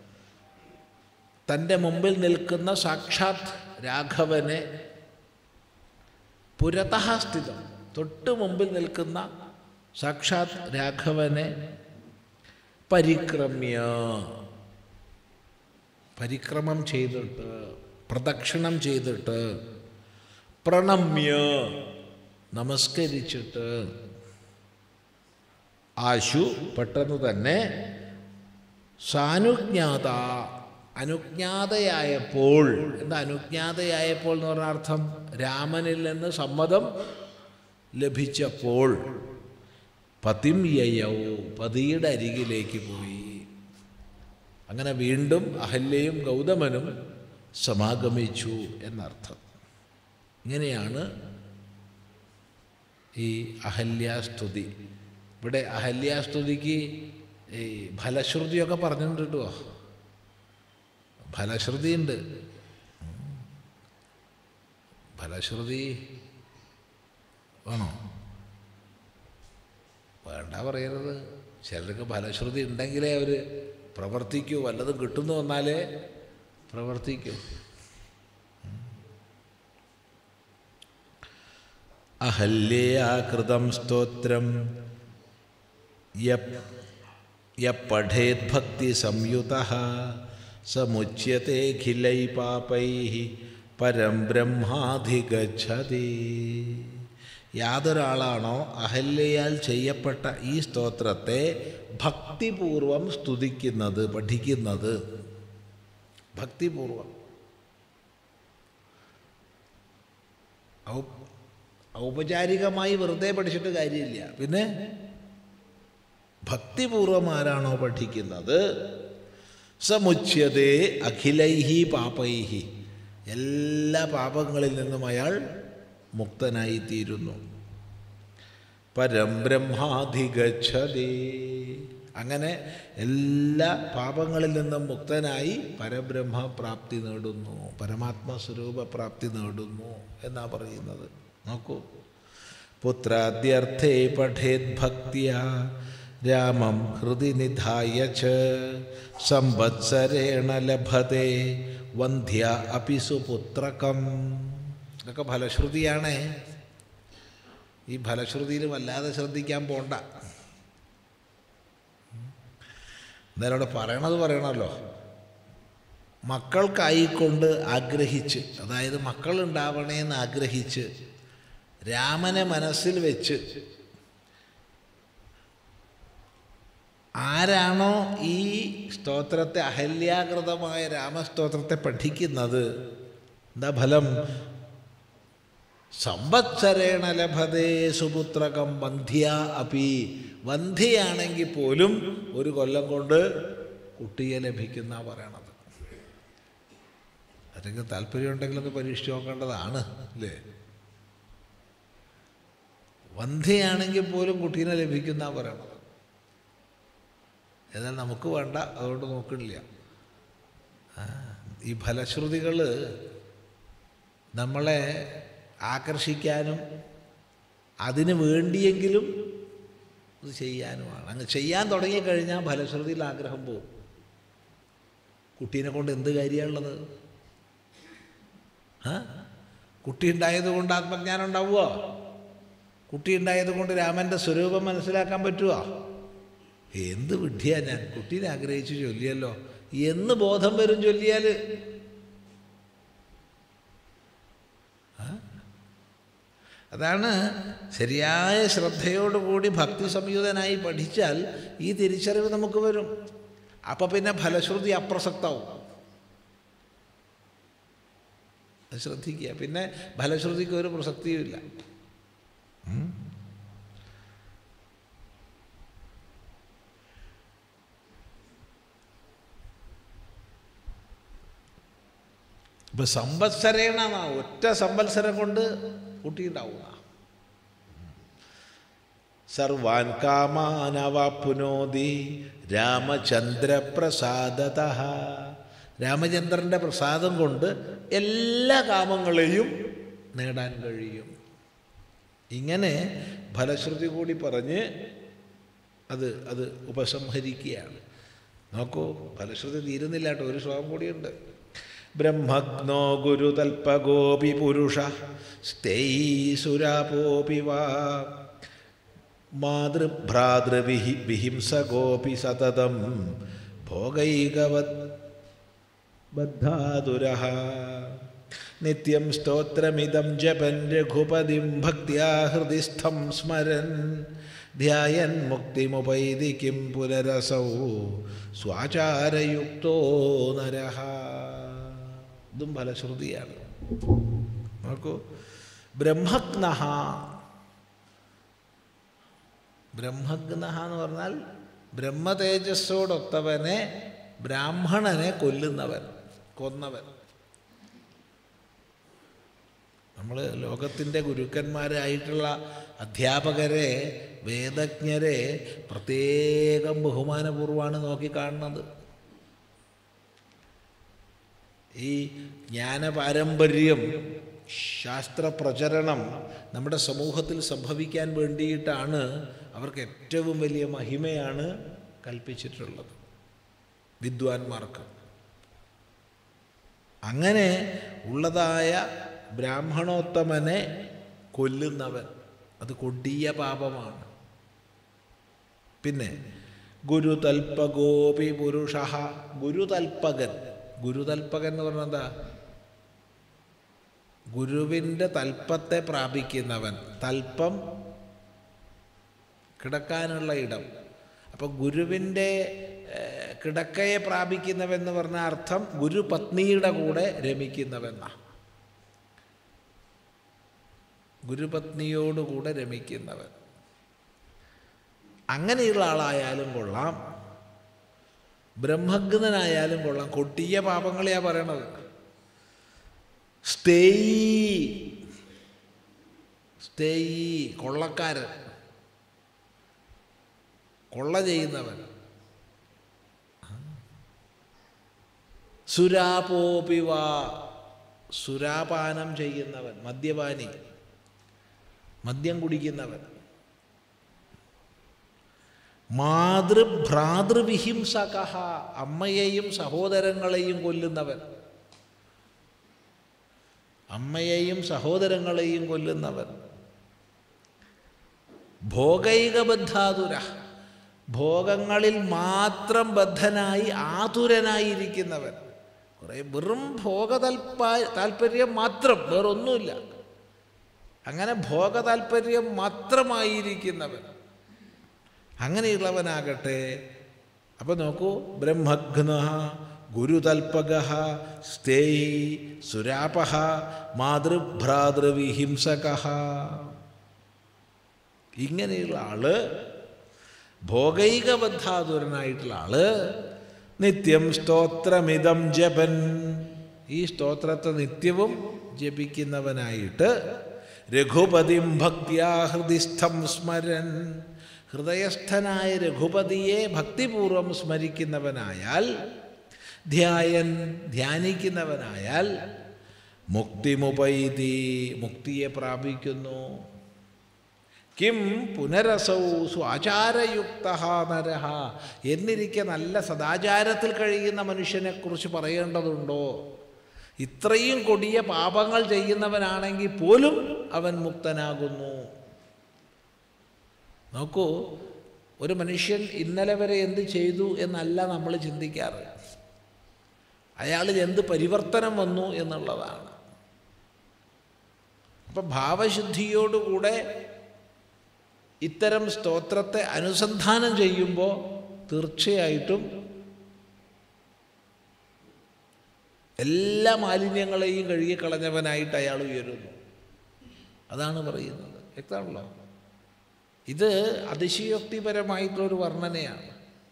തൻ്റെ മുമ്പിൽ നിൽക്കുന്ന സാക്ഷാത് രാഘവനെ പുരതഃ സ്ഥിതം തൊട്ട് മുമ്പിൽ നിൽക്കുന്ന സാക്ഷാത് രാഘവനെ പരിക്രമ്യ പരിക്രമം ചെയ്തിട്ട് പ്രദക്ഷിണം ചെയ്തിട്ട് പ്രണമ്യ നമസ്കരിച്ചിട്ട് ആശു പെട്ടെന്ന് തന്നെ സാനുജ്ഞാത അനുജ്ഞാതയായപ്പോൾ എന്താ അനുജ്ഞാതയായപ്പോൾ എന്ന് പറഞ്ഞ അർത്ഥം രാമനിൽ നിന്ന് സമ്മതം ലഭിച്ചപ്പോൾ പതിം യയൗ പതിയുടെ അരികിലേക്ക് പോയി അങ്ങനെ വീണ്ടും അഹല്യയും ഗൗതമനും സമാഗമിച്ചു എന്നർത്ഥം ഇങ്ങനെയാണ് ഈ അഹല്യാസ്തുതി ഇവിടെ അഹല്യാസ്തുതിക്ക് ഈ ഫലശ്രുതിയൊക്കെ പറഞ്ഞിട്ടുണ്ട് കേട്ടോ ഫലശ്രുതി ഉണ്ട് ഫലശ്രുതി വേണോ വേണ്ട പറയരുത് ചിലർക്ക് ഫലശ്രുതി ഉണ്ടെങ്കിലേ അവർ പ്രവർത്തിക്കൂ വല്ലതും കിട്ടുന്നു വന്നാലേ പ്രവർത്തിക്കൂ അഹല്യയാകൃതം സ്തോത്രം യപ്പഠേദ്ഭക്തി സംയുത സമുച്യത്തെഖിലൈ പാപൈ പരം ബ്രഹ്മാധിഗച്ഛതി യാതൊരാളാണോ അഹല്യയാൽ ചെയ്യപ്പെട്ട ഈ സ്തോത്രത്തെ ഭക്തിപൂർവം സ്തുതിക്കുന്നത് പഠിക്കുന്നത് ഭക്തിപൂർവം ഔ ഔപചാരികമായി വെറുതെ പഠിച്ചിട്ട് കാര്യമില്ല പിന്നെ ഭക്തിപൂർവം ആരാണോ പഠിക്കുന്നത് സമുച്യതേ അഖിലൈഹി പാപൈഹി എല്ലാ പാപങ്ങളിൽ നിന്നും അയാൾ മുക്തനായിത്തീരുന്നു പരം ബ്രഹ്മാധിഗച്ഛതി അങ്ങനെ എല്ലാ പാപങ്ങളിൽ നിന്നും മുക്തനായി പരബ്രഹ്മ പ്രാപ്തി നേടുന്നു പരമാത്മസ്വരൂപ പ്രാപ്തി നേടുന്നു എന്നാ പറയുന്നത് നോക്കൂ പുത്രാദ്യർത്ഥേ പഠേത് ഭക്തിയ രാമം ഹൃദി നിധായ ച സംവത്സരേണ ലഭത്തെ വന്ധ്യ അപി സുപുത്രകം ഇതൊക്കെ ഫലശ്രുതിയാണേ ഈ ഫലശ്രുതിയിൽ വല്ലാതെ ശ്രദ്ധിക്കാൻ പോണ്ട എന്തായാലും അവിടെ പറയണത് പറയണമല്ലോ മക്കൾക്കായിക്കൊണ്ട് ആഗ്രഹിച്ച് അതായത് മക്കളുണ്ടാവണേന്ന് ആഗ്രഹിച്ച് രാമനെ മനസ്സിൽ വെച്ച് ആരാണോ ഈ സ്തോത്രത്തെ അഹല്യാകൃതമായ രാമസ്തോത്രത്തെ പഠിക്കുന്നത് എന്താ ഫലം സംവത്സരേണ ലഭതേ സുപുത്രകം വന്ധ്യ അപി വന്ധ്യയാണെങ്കിൽ പോലും ഒരു കൊല്ലം കൊണ്ട് കുട്ടിയെ ലഭിക്കുന്ന പറയണത് അല്ലെങ്കിൽ താല്പര്യമുണ്ടെങ്കിൽ ഒന്ന് പരീക്ഷിച്ച് നോക്കേണ്ടതാണ് അല്ലേ വന്ധ്യയാണെങ്കിൽ പോലും കുട്ടീനെ ലഭിക്കുന്ന പറയണത് എന്നാൽ നമുക്ക് വേണ്ട അതുകൊണ്ട് നോക്കണില്ല ആ, ഈ ഫലശ്രുതികൾ നമ്മളെ ആകർഷിക്കാനും അതിന് വേണ്ടിയെങ്കിലും ഇത് ചെയ്യാനുമാണ് അങ്ങ് ചെയ്യാൻ തുടങ്ങിക്കഴിഞ്ഞാൽ ഫലശ്രുതിയിൽ ആഗ്രഹം പോവും കുട്ടീനെ കൊണ്ട് എന്ത് കാര്യമുള്ളത് ആ കുട്ടി ഉണ്ടായത് കൊണ്ട് ആത്മജ്ഞാനം ഉണ്ടാവുമോ കുട്ടി ഉണ്ടായത് കൊണ്ട് രാമൻ്റെ സ്വരൂപം മനസ്സിലാക്കാൻ പറ്റുമോ എന്ത് വിഡ്ഢിയാ ഞാൻ കുട്ടീനെ ആഗ്രഹിച്ച് ചൊല്ലിയല്ലോ എന്ന് ബോധം വരും ചൊല്ലിയാൽ അതാണ് ശരിയായ ശ്രദ്ധയോടുകൂടി ഭക്തി സംയുതനായി പഠിച്ചാൽ ഈ തിരിച്ചറിവ് നമുക്ക് വരും അപ്പം പിന്നെ ഫലശ്രുതി അപ്രസക്തവും അത് ശ്രദ്ധിക്കുക പിന്നെ ഫലശ്രുതിക്ക് ഒരു പ്രസക്തിയുമില്ല ഉം. ഇപ്പൊ സംവത്സരേണ എന്നാ, ഒറ്റ സംവത്സരം കൊണ്ട് കുട്ടിയുണ്ടാവുക സർവാൻ കാമാനവാപ്നോതി രാമചന്ദ്രപ്രസാദത രാമചന്ദ്രൻ്റെ പ്രസാദം കൊണ്ട് എല്ലാ കാമങ്ങളെയും നേടാൻ കഴിയും ഇങ്ങനെ ഫലശ്രുതി കൂടി പറഞ്ഞ് അത് അത് ഉപസംഹരിക്കുകയാണ് നോക്കൂ ഫലശ്രുതി തീരുന്നില്ല കേട്ടോ ഒരു ശ്ലോകം കൂടിയുണ്ട് ബ്രഹ്മഗ്നോ ഗുരുതൽപഗോപി പുരുഷ സ്ഥൈസുരാപോപി വാ മാതൃഭ്രാതൃവിഹി വിഹിംസകോപി സതതം ഭോഗൈകവത് ബദ്ധാതുര നിത്യം സ്തോത്രമിതം ജപൻ രഘുപതിം ഭക്തിയാ ഹൃദിസ്ഥം സ്മരൻ ധ്യായൻ മുക്തിമുപൈതി കിം പുനരസൗ സ്വാചാരയുക്തോ നരഹ ഇതും ഫലശ്രുതിയാണ് നോക്കൂ ബ്രഹ്മഗ്ന ബ്രഹ്മഗ്ന എന്ന് പറഞ്ഞാൽ ബ്രഹ്മതേജസ്സോടൊത്തവനെ ബ്രാഹ്മണനെ കൊല്ലുന്നവൻ കൊന്നവൻ നമ്മൾ ലോകത്തിൻ്റെ ഗുരുക്കന്മാരായിട്ടുള്ള അധ്യാപകരെ വേദജ്ഞരെ പ്രത്യേകം ബഹുമാനപൂർവ്വമാണ് നോക്കിക്കാണുന്നത് ഈ ജ്ഞാനപാരമ്പര്യം ശാസ്ത്രപ്രചരണം നമ്മുടെ സമൂഹത്തിൽ സംഭവിക്കാൻ വേണ്ടിയിട്ടാണ് അവർക്ക് ഏറ്റവും വലിയ മഹിമയാണ് കൽപ്പിച്ചിട്ടുള്ളത് വിദ്വാൻമാർക്ക് അങ്ങനെ ഉള്ളതായ ബ്രാഹ്മണോത്തമനെ കൊല്ലുന്നവൻ അത് കൊടിയ പാപമാണ് പിന്നെ ഗുരുതൽപഗോപി പുരുഷ ഗുരുതൽപകൻ ഗുരുതൽപകൻ എന്ന് പറഞ്ഞാൽ എന്താ ഗുരുവിൻ്റെ തൽപ്പത്തെ പ്രാപിക്കുന്നവൻ തൽപ്പം കിടക്കാനുള്ള ഇടം അപ്പോൾ ഗുരുവിൻ്റെ ഏഹ്, കിടക്കയെ പ്രാപിക്കുന്നവെന്ന് പറഞ്ഞ അർത്ഥം ഗുരുപത്നിയുടെ കൂടെ രമിക്കുന്നവെന്നാ ഗുരുപത്നിയോടുകൂടെ രമിക്കുന്നവൻ അങ്ങനെയുള്ള ആളായാലും കൊള്ളാം ബ്രഹ്മഗ്നനായാലും കൊള്ളാം കൊട്ടിയ പാപങ്ങളെയാ പറയണത് സ്റ്റേയി സ്റ്റേയി കൊള്ളക്കാരൻ കൊള്ള ചെയ്യുന്നവൻ സുരാപോപിവ സുരാപാനം ചെയ്യുന്നവൻ മദ്യപാനി മദ്യം കുടിക്കുന്നവൻ മാതൃഭ്രാതൃവിഹിംസക അമ്മയെയും സഹോദരങ്ങളെയും കൊല്ലുന്നവൻ അമ്മയെയും സഹോദരങ്ങളെയും കൊല്ലുന്നവൻ ഭോഗൈകബദ്ധാതുര ഭോഗങ്ങളിൽ മാത്രം ബദ്ധനായി ആതുരനായിരിക്കുന്നവൻ കുറേ വെറും ഭോഗതൽപ താല്പര്യം മാത്രം വേറൊന്നുമില്ല അങ്ങനെ ഭോഗതാല്പര്യം മാത്രമായിരിക്കുന്നവൻ അങ്ങനെയുള്ളവനാകട്ടെ അപ്പോൾ നോക്കൂ ബ്രഹ്മഘ്ന ഗുരുതൽപക സ്ഥേയി സുരാപ മാതൃഭ്രാതൃവിഹിംസക ഇങ്ങനെയുള്ള ആള് ഭോഗൈകബദ്ധാതുരനായിട്ടുള്ള ആള് നിത്യം സ്തോത്രമിതം ജപൻ ഈ സ്തോത്രത്തെ നിത്യവും ജപിക്കുന്നവനായിട്ട് രഘുപതിം ഭക്തിയാ ഹൃദിസ്ഥം സ്മരൻ ഹൃദയസ്ഥനായ രഘുപതിയെ ഭക്തിപൂർവം സ്മരിക്കുന്നവനായാൽ ധ്യായൻ ധ്യാനിക്കുന്നവനായാൽ മുക്തിമുപൈതി മുക്തിയെ പ്രാപിക്കുന്നു കിം പുനരസൗ സ്വാചാരയുക്ത നരഹ എന്നിരിക്കെ നല്ല സദാചാരത്തിൽ കഴിയുന്ന മനുഷ്യനെക്കുറിച്ച് പറയേണ്ടതുണ്ടോ ഇത്രയും കൊടിയ പാപങ്ങൾ ചെയ്യുന്നവനാണെങ്കിൽ പോലും അവൻ മുക്തനാകുന്നു നോക്കൂ ഒരു മനുഷ്യൻ ഇന്നലെ വരെ എന്ത് ചെയ്തു എന്നല്ല നമ്മൾ ചിന്തിക്കാറ് അയാളിൽ എന്ത് പരിവർത്തനം വന്നു എന്നുള്ളതാണ് അപ്പം ഭാവശുദ്ധിയോടുകൂടെ ഇത്തരം സ്തോത്രത്തെ അനുസന്ധാനം ചെയ്യുമ്പോൾ തീർച്ചയായിട്ടും എല്ലാ മാലിന്യങ്ങളെയും കഴുകിക്കളഞ്ഞവനായിട്ട് അയാൾ ഉയരുന്നു അതാണ് പറയുന്നത് വ്യക്തമാണല്ലോ ഇത് അതിശയോക്തിപരമായിട്ടുള്ളൊരു വർണ്ണനയാണ്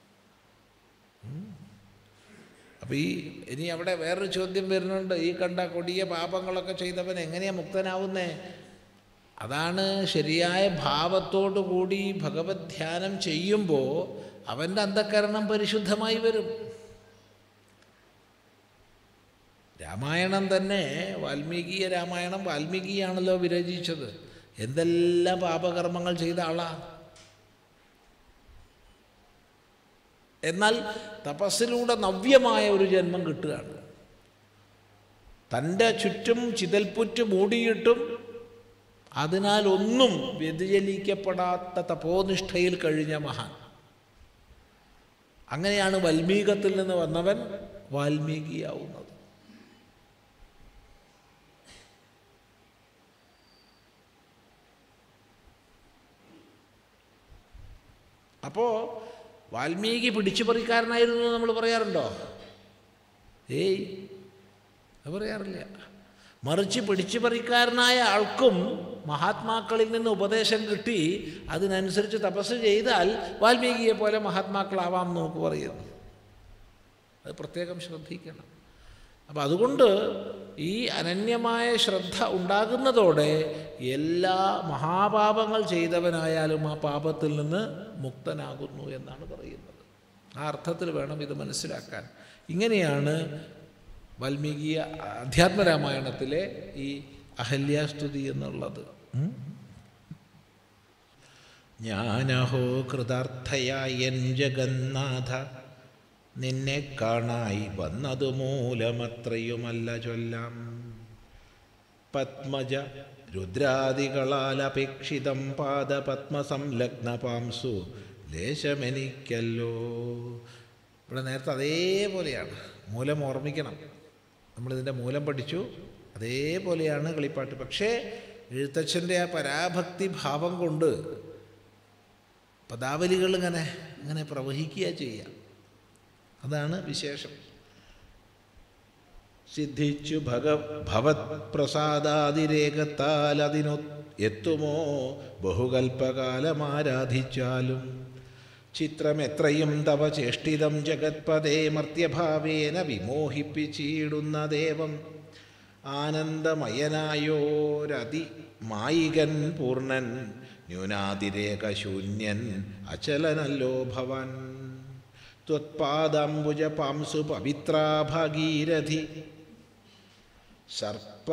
അപ്പം ഈ ഇനി അവിടെ വേറൊരു ചോദ്യം വരുന്നുണ്ട് ഈ കണ്ട കൊടിയ പാപങ്ങളൊക്കെ ചെയ്തവൻ എങ്ങനെയാണ് മുക്തനാവുന്നേ അതാണ് ശരിയായ ഭാവത്തോടു കൂടി ഭഗവത് ധ്യാനം ചെയ്യുമ്പോൾ അവൻ്റെ അന്ധകരണം പരിശുദ്ധമായി വരും രാമായണം തന്നെ വാൽമീകീയ രാമായണം വാൽമീകിയാണല്ലോ വിരചിച്ചത് എന്തെല്ലാം പാപകർമ്മങ്ങൾ ചെയ്ത ആളാ എന്നാൽ തപസ്സിലൂടെ നവ്യമായ ഒരു ജന്മം കിട്ടുകയാണ് തൻ്റെ ചുറ്റും ചിതൽപ്പുറ്റ് മൂടിയിട്ടും അതിനാൽ ഒന്നും വ്യതിചലിക്കപ്പെടാത്ത തപോനിഷ്ഠയിൽ കഴിഞ്ഞ മഹാൻ അങ്ങനെയാണ് വൽമീകത്തിൽ നിന്ന് വന്നവൻ വാൽമീകിയാവുന്നത് അപ്പോൾ വാൽമീകി പിടിച്ചുപറിക്കാരനായിരുന്നു എന്ന് നമ്മൾ പറയാറുണ്ടോ ഏയ് അത് പറയാറില്ല മറിച്ച് പിടിച്ചുപറിക്കാരനായ ആൾക്കും മഹാത്മാക്കളിൽ നിന്ന് ഉപദേശം കിട്ടി അതിനനുസരിച്ച് തപസ് ചെയ്താൽ വാൽമീകിയെ പോലെ മഹാത്മാക്കളാവാം എന്ന് നമുക്ക് പറയുന്നു അത് പ്രത്യേകം ശ്രദ്ധിക്കണം അപ്പം അതുകൊണ്ട് ഈ അനന്യമായ ശ്രദ്ധ ഉണ്ടാകുന്നതോടെ എല്ലാ മഹാപാപങ്ങൾ ചെയ്തവനായാലും ആ പാപത്തിൽ നിന്ന് മുക്തനാകുന്നു എന്നാണ് പറയുന്നത് ആ അർത്ഥത്തിൽ വേണം ഇത് മനസ്സിലാക്കാൻ ഇങ്ങനെയാണ് വാൽമീകി അധ്യാത്മരാമായണത്തിലെ ഈ അഹല്യാസ്തുതി എന്നുള്ളത് ഉം. ഞാനഹോ കൃതാർത്ഥയായൻ ജഗന്നാഥ നിന്നെ കാണായി വന്നതു മൂലമത്രയുമല്ല ചൊല്ലാം പത്മജ രുദ്രാദികളാൽ അപേക്ഷിതം പാദപത്മസംലഗ്ന പാംസു ലേശമെനിക്കല്ലോ ഇവിടെ നേരത്തെ അതേപോലെയാണ് മൂലം ഓർമ്മിക്കണം നമ്മളിതിൻ്റെ മൂലം പഠിച്ചു അതേപോലെയാണ് കളിപ്പാട്ട് പക്ഷേ എഴുത്തച്ഛൻ്റെ ആ പരാഭക്തി ഭാവം കൊണ്ട് പദാവലികൾ ഇങ്ങനെ ഇങ്ങനെ പ്രവഹിക്കുക ചെയ്യുക അതാണ് വിശേഷം സിദ്ധിച്ചു ഭഗ ഭവത് പ്രസാദാതിരേകത്താൽ അതിനു എത്തുമോ ബഹുകൽപ്പകാലമാരാധിച്ചാലും ചിത്രമെത്രയും തവ ചേഷ്ടിതം ജഗത്പദേ മർത്യഭാവേന വിമോഹിപ്പിച്ചിടുന്ന ദേവം ആനന്ദമയനായോരതി മായികൻ പൂർണ്ണൻ ന്യൂനാതിരേകശൂന്യൻ അചലനല്ലോ ഭവൻ ത്വത്പാദാംബുജ പാംസു പവിത്രാ ഭാഗീരഥി സർപ്പ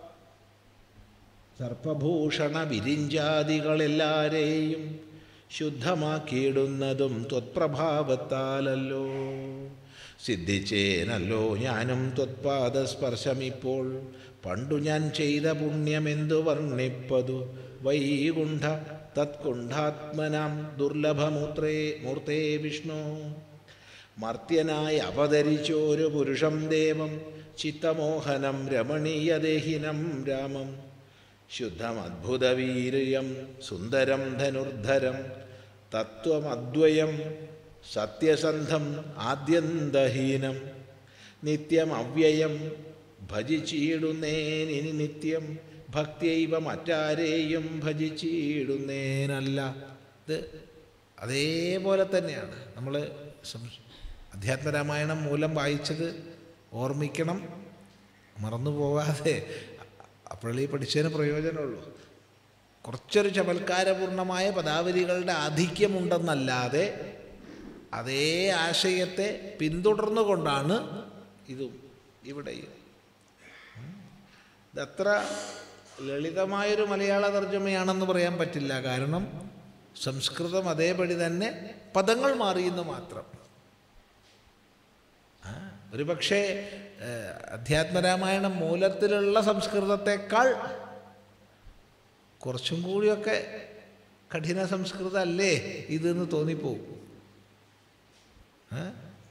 സർപ്പഭൂഷണ വിരിഞ്ചാദികളെല്ലാരെയും ശുദ്ധമാക്കിയിടുന്നതും ത്വത്പ്രഭാവത്താലല്ലോ സിദ്ധിച്ചേനല്ലോ ഞാനും ത്വത്പാദസ്പർശമിപ്പോൾ പണ്ടു ഞാൻ ചെയ്ത പുണ്യമെന്തു വർണ്ണിപ്പതു വൈകുണ്ഠ തത്കുണ്ഠാത്മനാം ദുർലഭമൂത്രേ മൂർത്തേ വിഷ്ണു മർത്യനായി അവതരിച്ചോരു പുരുഷം ദേവം ചിത്തമോഹനം രമണീയദേഹിനം രാമം ശുദ്ധമദ്ഭുതവീര്യം സുന്ദരം ധനുർധരം തത്വമദ്വയം സത്യസന്ധം ആദ്യന്തഹീനം നിത്യം അവ്യയം ഭജിച്ചിടുന്നേനിനി നിത്യം ഭക്തിയൈവ മറ്റാരെയും ഭജിച്ചിടുന്നേനല്ല ഇത് അതേപോലെ തന്നെയാണ് നമ്മൾ അധ്യാത്മരാമായണം മൂലം വായിച്ചത് ഓർമ്മിക്കണം മറന്നു പോകാതെ അപ്പോഴേ പഠിച്ചതിന് പ്രയോജനമുള്ളൂ കുറച്ചൊരു ചമൽക്കാരപൂർണമായ പദാവലികളുടെ ആധിക്യമുണ്ടെന്നല്ലാതെ അതേ ആശയത്തെ പിന്തുടർന്നുകൊണ്ടാണ് ഇതും ഇവിടെയും ഇതത്ര ലളിതമായൊരു മലയാള തർജ്ജമയാണെന്ന് പറയാൻ പറ്റില്ല കാരണം സംസ്കൃതം അതേപടി തന്നെ പദങ്ങൾ മാറിയെന്ന് മാത്രം ആ, ഒരു പക്ഷേ ഏഹ്, അധ്യാത്മരാമായണം മൂലത്തിലുള്ള സംസ്കൃതത്തെക്കാൾ കുറച്ചും കൂടിയൊക്കെ കഠിന സംസ്കൃതം അല്ലേ ഇതെന്ന് തോന്നിപ്പോവും ഏ?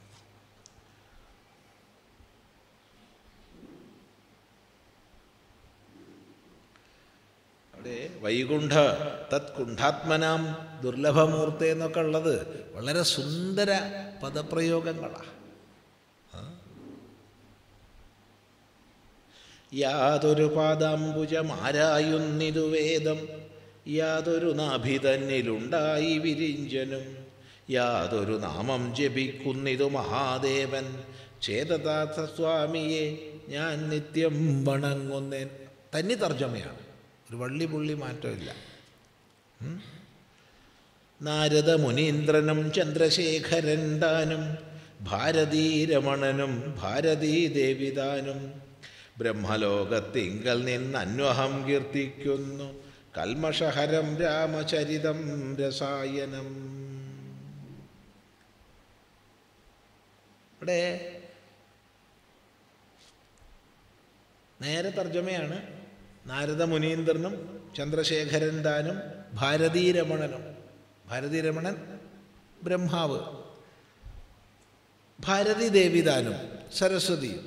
അവിടെ വൈകുണ്ഠ തത് കുണ്ഠാത്മനാം ദുർലഭമൂർത്തി എന്നൊക്കെ ഉള്ളത് വളരെ സുന്ദര പദപ്രയോഗങ്ങളാണ് യാതൊരു പാദാംബുജമാരായുന്നിതു വേദം യാതൊരു നാഭി തന്നിലുണ്ടായി വിരിഞ്ചനും യാതൊരു നാമം ജപിക്കുന്നിതു മഹാദേവൻ ചേതതാഥ സ്വാമിയെ ഞാൻ നിത്യം വണങ്ങുന്നേൻ തന്നി തർജ്ജമയാണ് ഒരു വള്ളി പുള്ളി മാറ്റമില്ല ഉം. നാരദ മുനീന്ദ്രനും ചന്ദ്രശേഖരൻ താനും ഭാരതീരമണനും ഭാരതീ ദേവിതാനും ബ്രഹ്മലോകത്തിങ്കൽ നിന്ന് അന്വഹം കീർത്തിക്കുന്നു കൽമഷഹരം രാമചരിതം രസായനം ഇവിടെ നേരെ തർജ്ജമയാണ് നാരദ മുനീന്ദ്രനും ചന്ദ്രശേഖരൻ താനും ഭാരതീരമണനും ഭാരതീരമണൻ ബ്രഹ്മാവ് ഭാരതി ദേവിദാനും സരസ്വതിയും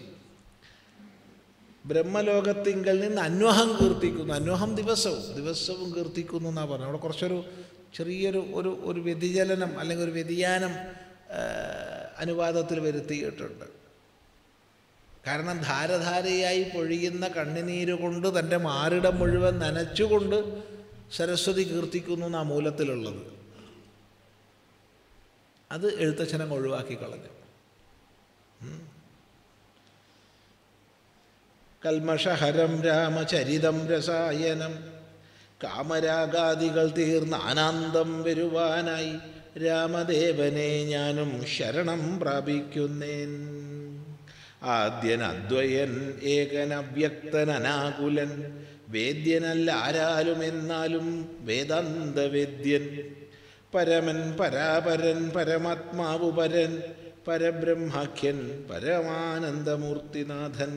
ബ്രഹ്മലോകത്തിങ്കൽ നിന്ന് അന്വഹം കീർത്തിക്കുന്നു അന്വഹം ദിവസവും ദിവസവും കീർത്തിക്കുന്നു എന്നാണ് പറഞ്ഞത് അവിടെ കുറച്ചൊരു ചെറിയൊരു ഒരു ഒരു വ്യതിചലനം അല്ലെങ്കിൽ ഒരു വ്യതിയാനം ആ, അനുവാദത്തിൽ വരുത്തിയിട്ടുണ്ട് കാരണം ധാരധാരയായി പൊഴിയുന്ന കണ്ണുനീര് കൊണ്ട് തൻ്റെ മാറിടം മുഴുവൻ നനച്ചുകൊണ്ട് സരസ്വതി കീർത്തിക്കുന്നു എന്നാ മൂലത്തിലുള്ളത് അത് എഴുത്തച്ഛനങ്ങ് ഒഴിവാക്കി കളഞ്ഞു കൽമഷഹരം രാമചരിതം രസായനം കാമരാഗാദികൾ തീർന്ന് ആനന്ദം വരുവാനായി രാമദേവനെ ഞാനും ശരണം പ്രാപിക്കുന്നേൻ ആദ്യൻ അദ്വയൻ ഏകൻ അവ്യക്തൻ അനാകുലൻ വേദ്യനല്ല ആരാലും എന്നാലും വേദാന്തവേദ്യൻ പരമൻ പരാപരൻ പരമാത്മാവു പരൻ പരബ്രഹ്മാഖ്യൻ പരമാനന്ദമൂർത്തിനാഥൻ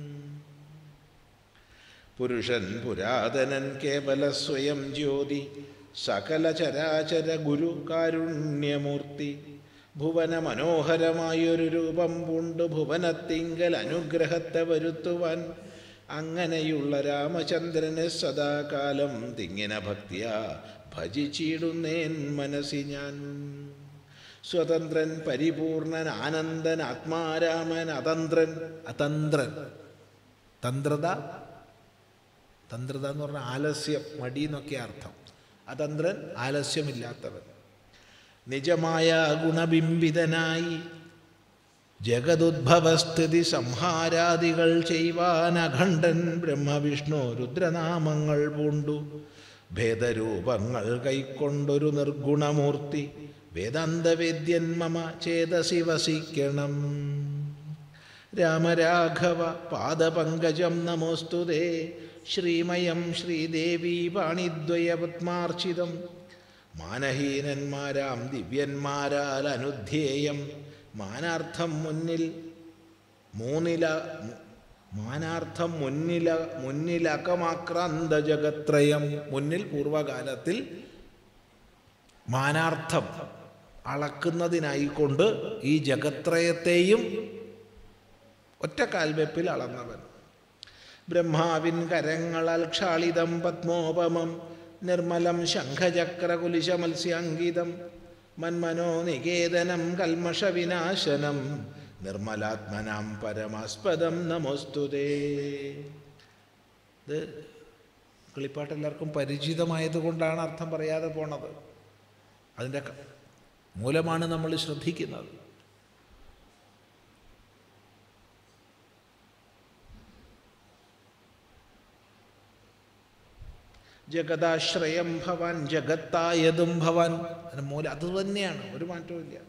പുരുഷൻ പുരാതനൻ കേവല സ്വയം ജ്യോതി സകല ചരാചര ഗുരു കാരുണ്യമൂർത്തി ഭുവന മനോഹരമായൊരു രൂപം പൂണ്ട് ഭുവനത്തിങ്കൽ അനുഗ്രഹത്തെ വരുത്തുവാൻ അങ്ങനെയുള്ള രാമചന്ദ്രനെ സദാകാലം തിങ്ങിന ഭക്തിയ ഭജിച്ചിടുന്നേൻ മനസ്സി ഞാൻ സ്വതന്ത്രൻ പരിപൂർണൻ ആനന്ദൻ ആത്മാരാമൻ അതന്ത്രൻ അതന്ത്രൻ തന്ത്രത തന്ത്രത എന്ന് പറഞ്ഞാൽ ആലസ്യം മടി എന്നൊക്കെ അർത്ഥം അതന്ത്രൻ ആലസ്യമില്ലാത്തവൻ നിജമായ ഗുണബിംബിതനായി ജഗതുദ്ഭവസ്ഥിതി സംഹാരാദികൾ ചെയ്യുവാൻ അഖണ്ഡൻ ബ്രഹ്മവിഷ്ണു രുദ്രനാമങ്ങൾ പൂണ്ടു ഭേദരൂപങ്ങൾ കൈക്കൊണ്ടൊരു നിർഗുണമൂർത്തി വേദാന്തവേദ്യൻ മമ ചേതസി വസിക്കണം രാമരാഘവ പാദപങ്കജം നമോസ്തുതേ ശ്രീമയം ശ്രീദേവി പാണിദ്വയപത്മാർച്ചിതം മാനഹീനന്മാരാം ദിവ്യന്മാരാൽ അനുധ്യേയം മാനാർത്ഥം മുന്നിൽ മൂന്നില മാനാർത്ഥം മുന്നില മുന്നിലകമാക്രാന്ത ജഗത്രയം മുന്നിൽ പൂർവകാലത്തിൽ മാനാർത്ഥം അളക്കുന്നതിനായിക്കൊണ്ട് ഈ ജഗത്രയത്തെയും ഒറ്റ കാൽവെപ്പിൽ അളന്നവൻ ബ്രഹ്മാവിൻ കരങ്ങളാൽ ക്ഷാളിതം പത്മോപമം നിർമ്മലം ശംഖചക്രകുലിശ മത്സ്യാങ്കിതം മന്മനോ നികേതനം കൽമഷവിനാശനം നിർമ്മലാത്മനാം പരമാസ്പദം നമോസ്തുതേ ഇത് കിളിപ്പാട്ട് എല്ലാവർക്കും പരിചിതമായതുകൊണ്ടാണ് അർത്ഥം പറയാതെ പോണത് അതിൻ്റെ ക- മൂലമാണ് നമ്മൾ ശ്രദ്ധിക്കുന്നത് ജഗദാശ്രയം ഭവാൻ ജഗത്തായതും ഭവാൻ അതിന് മൂലം അത് തന്നെയാണ് ഒരു മാറ്റവും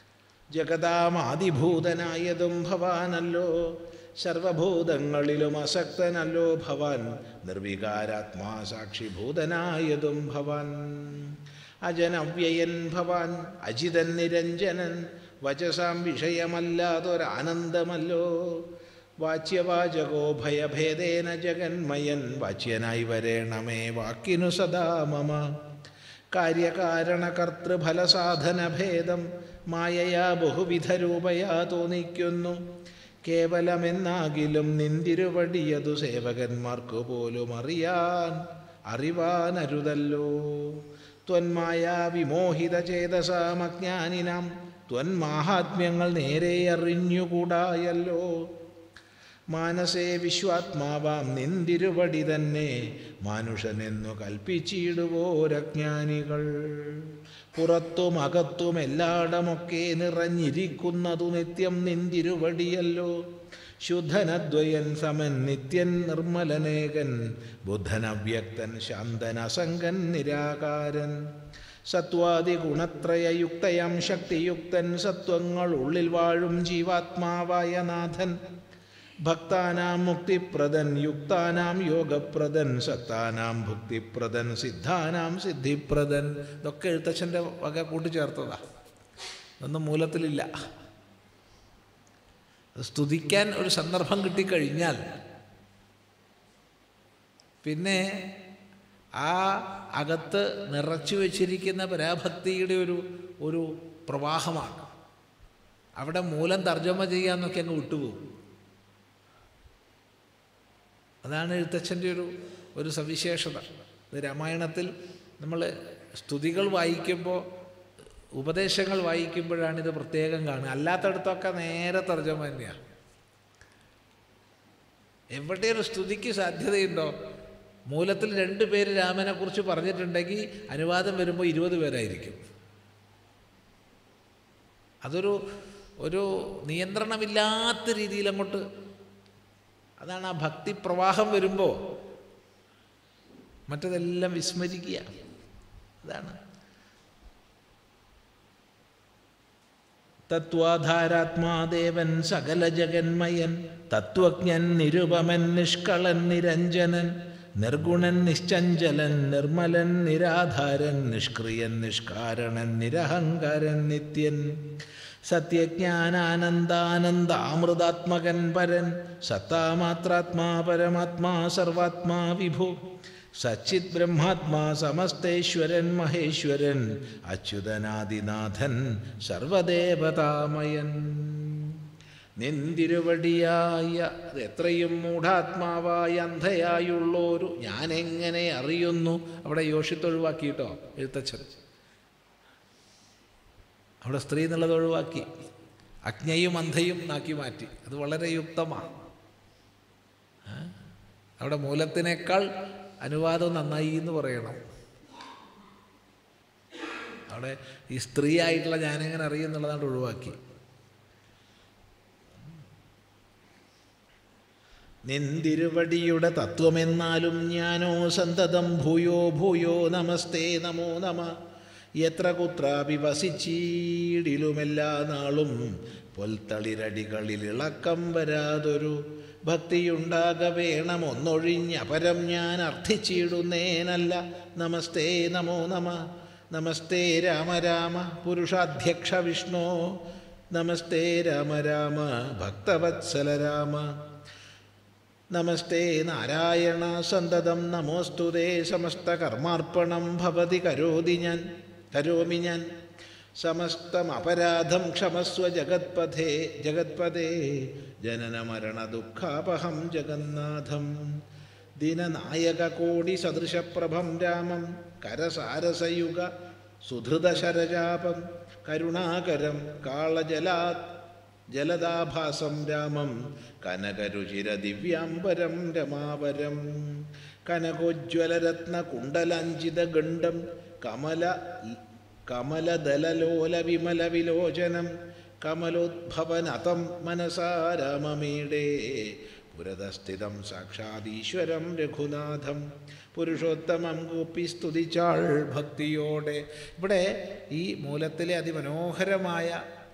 ജഗതാമാതിഭൂതനായതും ഭവാനല്ലോ സർവഭൂതങ്ങളിലും അസക്തനല്ലോ ഭവാൻ നിർവികാരാത്മാ സാക്ഷിഭൂതനായതും ഭവാൻ അജനവ്യയൻ ഭവാൻ അജിതൻ നിരഞ്ജനൻ വചസാം വിഷയമല്ലാതൊരാനന്ദമല്ലോ വാച്യവാചകോ ഭയഭേദേന ജഗന്മയൻ വാച്യനായി വരേണമേ വാക്കിനു സദാ മമ കാര്യകാരണകർത്തൃഫലസാധനഭേദം മായയാ ബഹുവിധരൂപയാ തോന്നിക്കുന്നു കേവലമെന്നാകിലും നിന്തിരുവടിയതു സേവകന്മാർക്കു പോലും അറിയാൻ അറിവാനരുതല്ലോ ത്വന്മായ വിമോഹിത ചേതസാമജ്ഞാനിനാം ത്വന്മാഹാത്മ്യങ്ങൾ നേരെ അറിഞ്ഞുകൂടായല്ലോ മാനസേ വിശ്വാത്മാവാം നിന്തിരുവടി തന്നെ മാനുഷനെന്നു കൽപ്പിച്ചിടുവോരജ്ഞാനികൾ പുറത്തും അകത്തും എല്ലായിടമൊക്കെ നിറഞ്ഞിരിക്കുന്നതു നിത്യം നിന്തിരുവടിയല്ലോ ശുദ്ധനദ്വയൻ സമൻ നിത്യൻ നിർമ്മലനേകൻ ബുദ്ധനവ്യക്തൻ ശാന്തൻ അസംഗൻ നിരാകാരൻ സത്വാദി ഗുണത്രയയുക്തയം ശക്തിയുക്തൻ സത്വങ്ങൾ ഉള്ളിൽ വാഴും ജീവാത്മാവായ നാഥൻ ഭക്താനാം മുക്തിപ്രദൻ യുക്താനാം യോഗപ്രദൻ സത്താനാം ഭുക്തിപ്രദൻ സിദ്ധാനാം സിദ്ധിപ്രദൻ ഇതൊക്കെ എഴുത്തച്ഛൻ്റെ വക കൂട്ടിച്ചേർത്തതാ ഇതൊന്നും മൂലത്തിലില്ല അത് സ്തുതിക്കാൻ ഒരു സന്ദർഭം കിട്ടിക്കഴിഞ്ഞാൽ പിന്നെ ആ അകത്ത് നിറച്ചു വച്ചിരിക്കുന്ന പരാഭക്തിയുടെ ഒരു ഒരു പ്രവാഹമാണ് അവിടെ മൂലം തർജ്ജമ ചെയ്യാന്നൊക്കെ അങ്ങ് വിട്ടുപോകും അതാണ് എഴുത്തച്ഛൻ്റെ ഒരു ഒരു സവിശേഷത ഇത് രാമായണത്തിൽ നമ്മൾ സ്തുതികൾ വായിക്കുമ്പോൾ ഉപദേശങ്ങൾ വായിക്കുമ്പോഴാണ് ഇത് പ്രത്യേകം കാണുക അല്ലാത്തടത്തൊക്കെ നേരെ തർജ്ജമ തന്നെയാണ് എവിടെ ഒരു സ്തുതിക്ക് സാധ്യതയുണ്ടോ മൂലത്തിൽ രണ്ട് പേര് രാമനെ കുറിച്ച് പറഞ്ഞിട്ടുണ്ടെങ്കിൽ അനുവാദം വരുമ്പോൾ ഇരുപത് പേരായിരിക്കും അതൊരു ഒരു നിയന്ത്രണമില്ലാത്ത രീതിയിൽ അങ്ങോട്ട് അതാണ് ആ ഭക്തി പ്രവാഹം വരുമ്പോൾ മറ്റതെല്ലാം വിസ്മരിക്കുക അതാണ് തത്വാധാരാത്മാദേവൻ സകല ജഗന്മയൻ തത്വജ്ഞൻ നിരുപമൻ നിഷ്കളൻ നിരഞ്ജനൻ നിർഗുണൻ നിശ്ചഞ്ചലൻ നിർമ്മലൻ നിരാധാരൻ നിഷ്ക്രിയൻ നിഷ്കാരണൻ നിരഹങ്കാരൻ നിത്യൻ സത്യജ്ഞാനാനന്ദാനന്ദാമൃതാത്മകൻ പരൻ സത്താമാത്രാത്മാ പരമാത്മാ സർവാത്മാ വിഭു സച്ചിത് ബ്രഹ്മാത്മാ സമസ്തേശ്വരൻ മഹേശ്വരൻ അച്യുതനാദിനാഥൻ സർവദേവതാമയൻ നിന്തിരുവടിയായ എത്രയും മൂഢാത്മാവായ അന്ധയായുള്ളോരു ഞാനെങ്ങനെ അറിയുന്നു അവിടെ യോഷിത്ത് ഒഴിവാക്കിയിട്ടോ എഴുത്തച്ഛൻ അവിടെ സ്ത്രീ എന്നുള്ളത് ഒഴിവാക്കി അജ്ഞയും അന്ധയും നാക്കി മാറ്റി അത് വളരെ യുക്തമാണ് അവിടെ മൂലത്തിനേക്കാൾ അനുവാദം നന്നായി എന്ന് പറയണം അവിടെ ഈ സ്ത്രീ ആയിട്ടുള്ള ഞാനെങ്ങനെ അറിയുന്നുള്ളതാണ് ഒഴിവാക്കി നിന്തിരുവടിയുടെ തത്വമെന്നാലും ഞാനോ സന്തതം ഭൂയോ ഭൂയോ നമസ്തേ നമോ നമ എത്ര കുത്രാപി വസിച്ചീടിലുമെല്ലാ നാളും പൊൽത്തളിരടികളിൽ ഇളക്കം വരാതൊരു ഭക്തിയുണ്ടാക വേണമൊന്നൊഴിഞ്ഞപരം ഞാൻ അർത്ഥിച്ചിടുന്നേനല്ല നമസ്തേ നമോ നമ നമസ്തേ രാമ രാമ പുരുഷാധ്യക്ഷ വിഷ്ണു നമസ്തേ രാമ രാമ ഭക്തവത്സല രാമ നമസ്തേ നാരായണ സന്തതം നമോസ്തുതേ സമസ്ത കർമാർപ്പണം ഭവതി കരോതി ഞാൻ കരോമി ഞാൻ സമസ്തം അപരാധം ക്ഷമസ്വ ജഗത്പഥേ ജഗത്പദേ ജനന മരണ ദുഃഖാപഹം ജഗന്നാഥം ദിനനായക കോടി സദൃശപ്രഭം രാമം കരസാരസയുഗ സുധൃതശരജാപം കരുണാകരം കാളജലാത് ജലദാഭാസം രാമം കനകരുചിര ദിവ്യാംബരം രമാവരം കനകോജ്വലരത്ന കുണ്ടലാഞ്ചിത ഗണ്ഡം കമല കമലദലലോല വിമല വിലോചനം കമലോദ്ഭവനതം മനസാ രാമമീടേ പുരതസ്ഥിതം സാക്ഷാദീശ്വരം രഘുനാഥം പുരുഷോത്തമം കൂപ്പി സ്തുതിച്ചാൾ ഭക്തിയോടെ ഇവിടെ ഈ മൂലത്തിലെ അതിമനോഹരമായ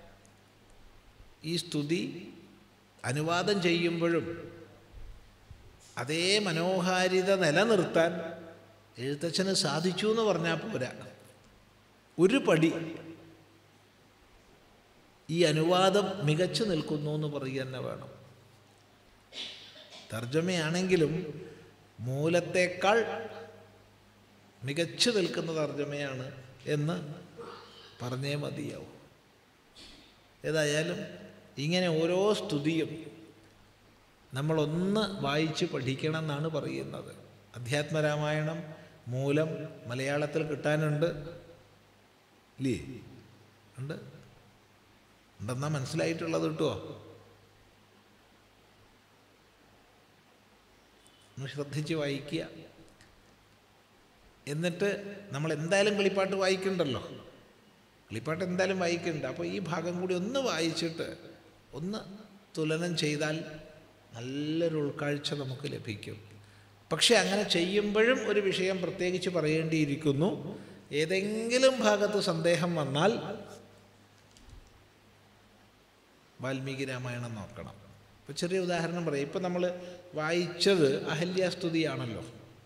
ഈ സ്തുതി അനുവാദം ചെയ്യുമ്പോഴും അതേ മനോഹാരിത നിലനിർത്താൻ എഴുത്തച്ഛന് സാധിച്ചു എന്ന് പറഞ്ഞാൽ പോരാ ഒരു പടി ഈ അനുവാദം മികച്ചു നിൽക്കുന്നു എന്ന് പറയുക തന്നെ വേണം തർജ്ജമയാണെങ്കിലും മൂലത്തേക്കാൾ മികച്ചു നിൽക്കുന്ന തർജ്ജമയാണ് എന്ന് പറഞ്ഞേ മതിയാവും ഏതായാലും ഇങ്ങനെ ഓരോ സ്തുതിയും നമ്മളൊന്ന് വായിച്ച് പഠിക്കണം എന്നാണ് പറയുന്നത് അധ്യാത്മരാമായണം മൂലം മലയാളത്തിൽ കിട്ടാനുണ്ട് ഇല്ലേ ഉണ്ട് ഉണ്ടെന്നാ മനസ്സിലായിട്ടുള്ളത് കിട്ടുമോ ഒന്ന് ശ്രദ്ധിച്ച് വായിക്കുക എന്നിട്ട് നമ്മൾ എന്തായാലും കളിപ്പാട്ട് വായിക്കണ്ടല്ലോ കളിപ്പാട്ട് എന്തായാലും വായിക്കുന്നുണ്ട് അപ്പോൾ ഈ ഭാഗം കൂടി ഒന്ന് വായിച്ചിട്ട് ഒന്ന് തുലനം ചെയ്താൽ നല്ലൊരു ഉൾക്കാഴ്ച നമുക്ക് ലഭിക്കും പക്ഷെ അങ്ങനെ ചെയ്യുമ്പോഴും ഒരു വിഷയം പ്രത്യേകിച്ച് പറയേണ്ടിയിരിക്കുന്നു ഏതെങ്കിലും ഭാഗത്ത് സന്ദേഹം വന്നാൽ വാൽമീകി രാമായണം നോക്കണം ഇപ്പോൾ ചെറിയ ഉദാഹരണം പറയാം ഇപ്പം നമ്മൾ വായിച്ചത് അഹല്യാസ്തുതിയാണല്ലോ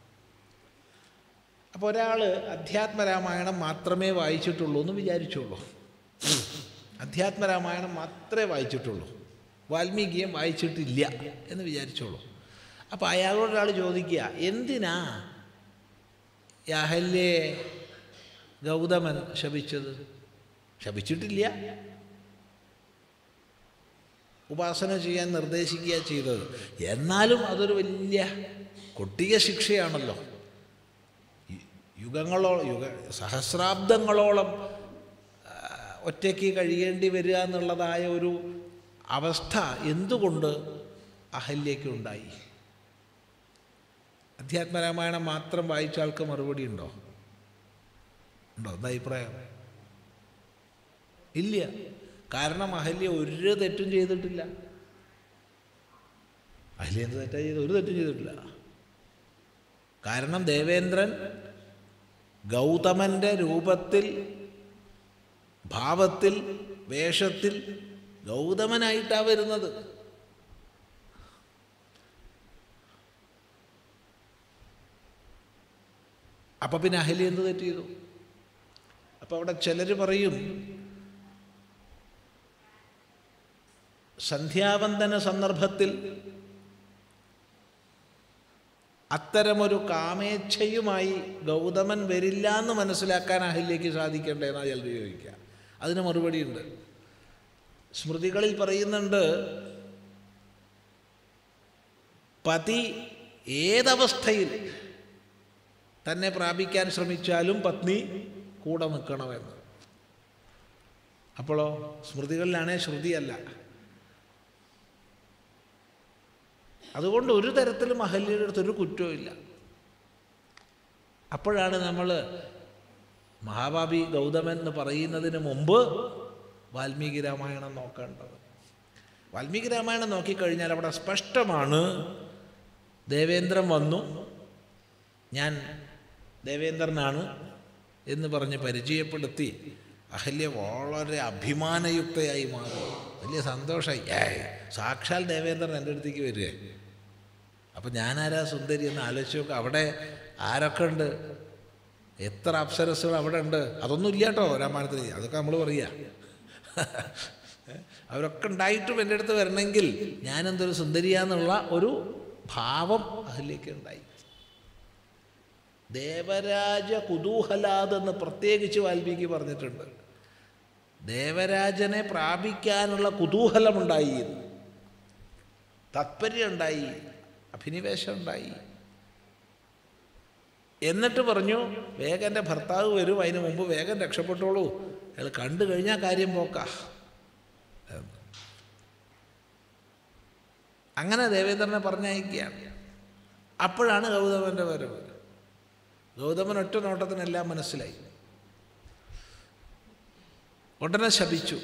അപ്പോൾ ഒരാൾ അധ്യാത്മരാമായണം മാത്രമേ വായിച്ചിട്ടുള്ളൂ എന്ന് വിചാരിച്ചോളൂ അധ്യാത്മരാമായണം മാത്രമേ വായിച്ചിട്ടുള്ളൂ വാൽമീകിയെ വായിച്ചിട്ടില്ല എന്ന് വിചാരിച്ചോളൂ അപ്പോൾ അയാളോട് ഒരാൾ ചോദിക്കുക എന്തിനാ ഈ അഹല്യയെ ഗൗതമൻ ശപിച്ചത് ശപിച്ചിട്ടില്ല ഉപാസന ചെയ്യാൻ നിർദ്ദേശിക്കുക ചെയ്തത് എന്നാലും അതൊരു വലിയ കൊട്ടിയ ശിക്ഷയാണല്ലോ യു- യുഗങ്ങളോ യുഗ സഹസ്രാബ്ദങ്ങളോളം ആ, ഒറ്റയ്ക്ക് കഴിയേണ്ടി വരിക എന്നുള്ളതായ ഒരു അവസ്ഥ എന്തുകൊണ്ട് അഹല്യയ്ക്ക് ഉണ്ടായി അധ്യാത്മരാമായണം മാത്രം വായിച്ച ആൾക്ക് മറുപടി ഉണ്ടോ ഉണ്ടോ എന്താ അഭിപ്രായം ഇല്ല കാരണം അഹല്യ ഒരു തെറ്റും ചെയ്തിട്ടില്ല അഹല്യ എന്ത് തെറ്റാ ചെയ്ത് ഒരു തെറ്റും ചെയ്തിട്ടില്ല കാരണം ദേവേന്ദ്രൻ ഗൗതമൻ്റെ രൂപത്തിൽ ഭാവത്തിൽ വേഷത്തിൽ ഗൗതമനായിട്ടാണ് വരുന്നത് അപ്പം പിന്നെ അഹല്യ എന്ത് തെറ്റ് ചെയ്തു അപ്പം അവിടെ ചിലർ പറയും സന്ധ്യാവന്തന സന്ദർഭത്തിൽ അത്തരമൊരു കാമേച്ഛയുമായി ഗൗതമൻ വരില്ല എന്ന് മനസ്സിലാക്കാൻ അഹല്യയ്ക്ക് സാധിക്കേണ്ടതെന്നാണ് ചിലർ ചോദിക്കുക അതിന് മറുപടിയുണ്ട് സ്മൃതികളിൽ പറയുന്നുണ്ട് പതി ഏതവസ്ഥയിൽ തന്നെ പ്രാപിക്കാൻ ശ്രമിച്ചാലും പത്നി കൂടെ നിൽക്കണമെന്ന് അപ്പോഴോ സ്മൃതികളിലാണേ ശ്രുതിയല്ല അതുകൊണ്ട് ഒരു തരത്തിലും അഹല്യയുടെ അടുത്ത് ഒരു കുറ്റവും ഇല്ല അപ്പോഴാണ് നമ്മൾ മഹാഭാവി ഗൗതമൻ എന്ന് പറയുന്നതിന് മുമ്പ് വാൽമീകി രാമായണം നോക്കേണ്ടത് വാൽമീകി രാമായണം നോക്കിക്കഴിഞ്ഞാൽ അവിടെ സ്പഷ്ടമാണ് ദേവേന്ദ്രൻ വന്നു ഞാൻ ദേവേന്ദ്രനാണ് എന്ന് പറഞ്ഞ് പരിചയപ്പെടുത്തി അഹല്യ വളരെ അഭിമാനയുക്തയായി മാറി വലിയ സന്തോഷമായി ഏയ് സാക്ഷാൽ ദേവേന്ദ്രൻ എൻ്റെ അടുത്തേക്ക് വരിക അപ്പം ഞാനാരാ സുന്ദരി എന്ന് ആലോചിച്ച് നോക്കുക അവിടെ ആരൊക്കെ ഉണ്ട് എത്ര അപ്സരസുകൾ അവിടെ ഉണ്ട് അതൊന്നും ഇല്ല കേട്ടോ രാമായണത്തിൽ അതൊക്കെ നമ്മൾ പറയുക അവരൊക്കെ ഉണ്ടായിട്ടും എൻ്റെ അടുത്ത് വരണമെങ്കിൽ ഞാനെന്തൊരു സുന്ദരിയാന്നുള്ള ഒരു ഭാവം അഹല്യക്ക് ഉണ്ടായി ദേവരാജ കുതൂഹലാതെന്ന് പ്രത്യേകിച്ച് വാൽമീകി പറഞ്ഞിട്ടുണ്ട് ദേവരാജനെ പ്രാപിക്കാനുള്ള കുതൂഹലമുണ്ടായി താത്പര്യമുണ്ടായി അഭിനിവേശം ഉണ്ടായി എന്നിട്ട് പറഞ്ഞു വേഗം എൻ്റെ ഭർത്താവ് വരും അതിന് മുമ്പ് വേഗം രക്ഷപ്പെട്ടോളൂ അയാൾ കണ്ടു കഴിഞ്ഞാൽ കാര്യം പോക്കാ എന്ന്. അങ്ങനെ ദേവേന്ദ്രനെ പറഞ്ഞയക്കുകയാണ് അപ്പോഴാണ് ഗൗതമൻ്റെ വരവ് ഗൗതമൻ ഒറ്റ നോട്ടത്തിനെല്ലാം മനസ്സിലായി ഉടനെ ശപിച്ചു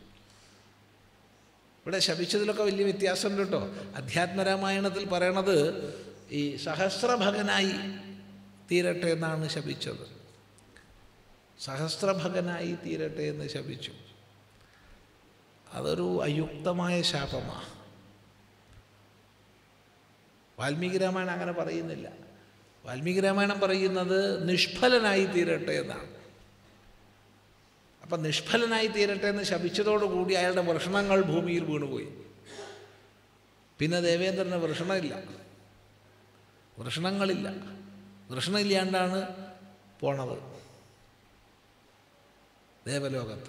ഇവിടെ ശപിച്ചതിലൊക്കെ വലിയ വ്യത്യാസമുണ്ട് കേട്ടോ അധ്യാത്മരാമായണത്തിൽ പറയണത് ഈ സഹസ്രഭകനായി തീരട്ടെ എന്നാണ് ശപിച്ചത് സഹസ്രഭകനായി തീരട്ടെ എന്ന് ശപിച്ചു അതൊരു അയുക്തമായ ശാപമാണ് വാൽമീകി രാമായണം അങ്ങനെ പറയുന്നില്ല വാൽമീകി രാമായണം പറയുന്നത് നിഷ്ഫലനായി തീരട്ടെ എന്നാണ് അപ്പം നിഷ്ഫലനായി തീരട്ടെ എന്ന് ശപിച്ചതോടുകൂടി അയാളുടെ വൃഷണങ്ങൾ ഭൂമിയിൽ വീണുപോയി പിന്നെ ദേവേന്ദ്രന് വൃഷണമില്ല വൃഷണങ്ങളില്ല വൃഷണമില്ലാണ്ടാണ് പോണത് ദേവലോകത്ത്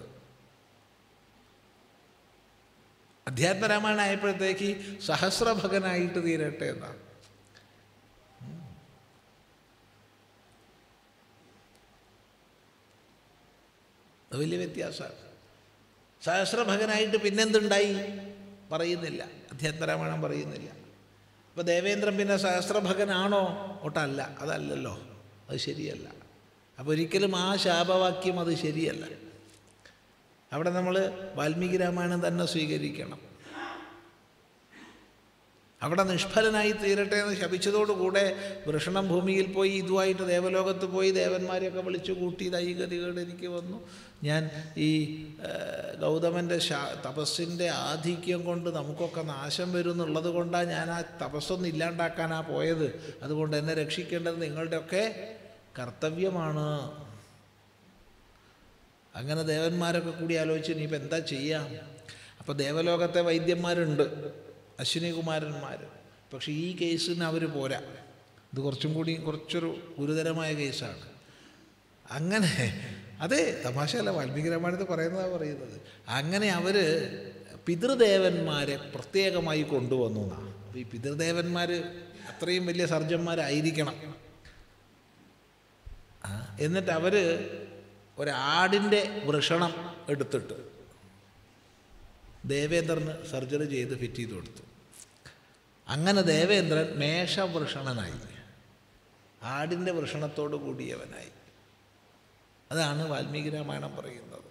അധ്യാത്മരാമായണം ആയപ്പോഴത്തേക്ക് സഹസ്രഭകനായിട്ട് തീരട്ടെ എന്നാണ് അത് വലിയ വ്യത്യാസമാണ് സഹസ്രഭകനായിട്ട് പിന്നെന്തുണ്ടായി പറയുന്നില്ല അധ്യാത്മരാമായണം പറയുന്നില്ല അപ്പോൾ ദേവേന്ദ്രൻ പിന്നെ സഹസ്രഭകനാണോ ഒട്ടല്ല അതല്ലല്ലോ അത് ശരിയല്ല അപ്പോൾ ഒരിക്കലും ആ ശാപവാക്യം അത് ശരിയല്ല അവിടെ നമ്മൾ വാൽമീകി രാമായണം തന്നെ സ്വീകരിക്കണം അവിടെ നിഷ്ഫലനായി തീരട്ടെ എന്ന് ശപിച്ചതോടുകൂടെ വൃഷണം ഭൂമിയിൽ പോയി ഇതുമായിട്ട് ദേവലോകത്ത് പോയി ദേവന്മാരെയൊക്കെ വിളിച്ചു കൂട്ടി ഈ ഗതികേട് എനിക്ക് വന്നു ഞാൻ ഈ ഗൗതമൻ്റെ ശാ തപസ്സിൻ്റെ ആധിക്യം കൊണ്ട് നമുക്കൊക്കെ നാശം വരും എന്നുള്ളത് കൊണ്ടാണ് ഞാൻ ആ തപസ്സൊന്നും ഇല്ലാണ്ടാക്കാനാ പോയത് അതുകൊണ്ട് എന്നെ രക്ഷിക്കേണ്ടത് നിങ്ങളുടെയൊക്കെ കർത്തവ്യമാണ് അങ്ങനെ ദേവന്മാരൊക്കെ കൂടി ആലോചിച്ച് ഇനിയിപ്പോൾ എന്താ ചെയ്യാം അപ്പോൾ ദേവലോകത്തെ വൈദ്യന്മാരുണ്ട് അശ്വിനി കുമാരന്മാർ പക്ഷേ ഈ കേസിന് അവർ പോരാ ഇത് കുറച്ചും കൂടി കുറച്ചൊരു ഗുരുതരമായ കേസാണ് അങ്ങനെ അതെ തമാശയല്ല വാൽമീകി രാമായണത്തിൽ പറയുന്നതാണ് പറയുന്നത് അങ്ങനെ അവർ പിതൃദേവന്മാരെ പ്രത്യേകമായി കൊണ്ടുവന്നു എന്നാണ് അപ്പോൾ ഈ പിതൃദേവന്മാർ അത്രയും വലിയ സർജന്മാരായിരിക്കണം ആ, എന്നിട്ട് അവർ ഒരാടിൻ്റെ വൃഷണം എടുത്തിട്ട് ദേവേന്ദ്രന് സർജറി ചെയ്ത് ഫിറ്റ് ചെയ്ത് കൊടുത്തു അങ്ങനെ ദേവേന്ദ്രൻ മേഷവൃഷണനായി ആടിൻ്റെ വൃഷണത്തോട് കൂടിയവനായി അതാണ് വാൽമീകി രാമായണം പറയുന്നത്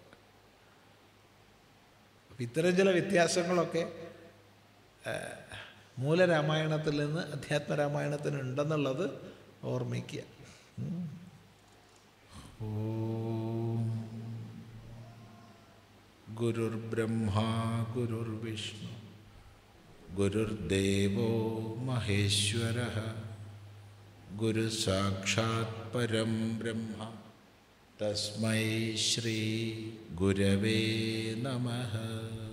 അപ്പം ഇത്തരം ചില വ്യത്യാസങ്ങളൊക്കെ ആ, മൂലരാമായണത്തിൽ നിന്ന് അധ്യാത്മരാമായണത്തിന് ഉണ്ടെന്നുള്ളത് ഓർമ്മിക്കുക ഉം. ഓം ഗുരുർബ്രഹ്മാ ഗുരുർവിഷ്ണു ഗുരുർദേവോ മഹേശ്വര ഗുരു സാക്ഷാത് പരം ബ്രഹ്മ തസ്മൈ ശ്രീ ഗുരവേ നമഃ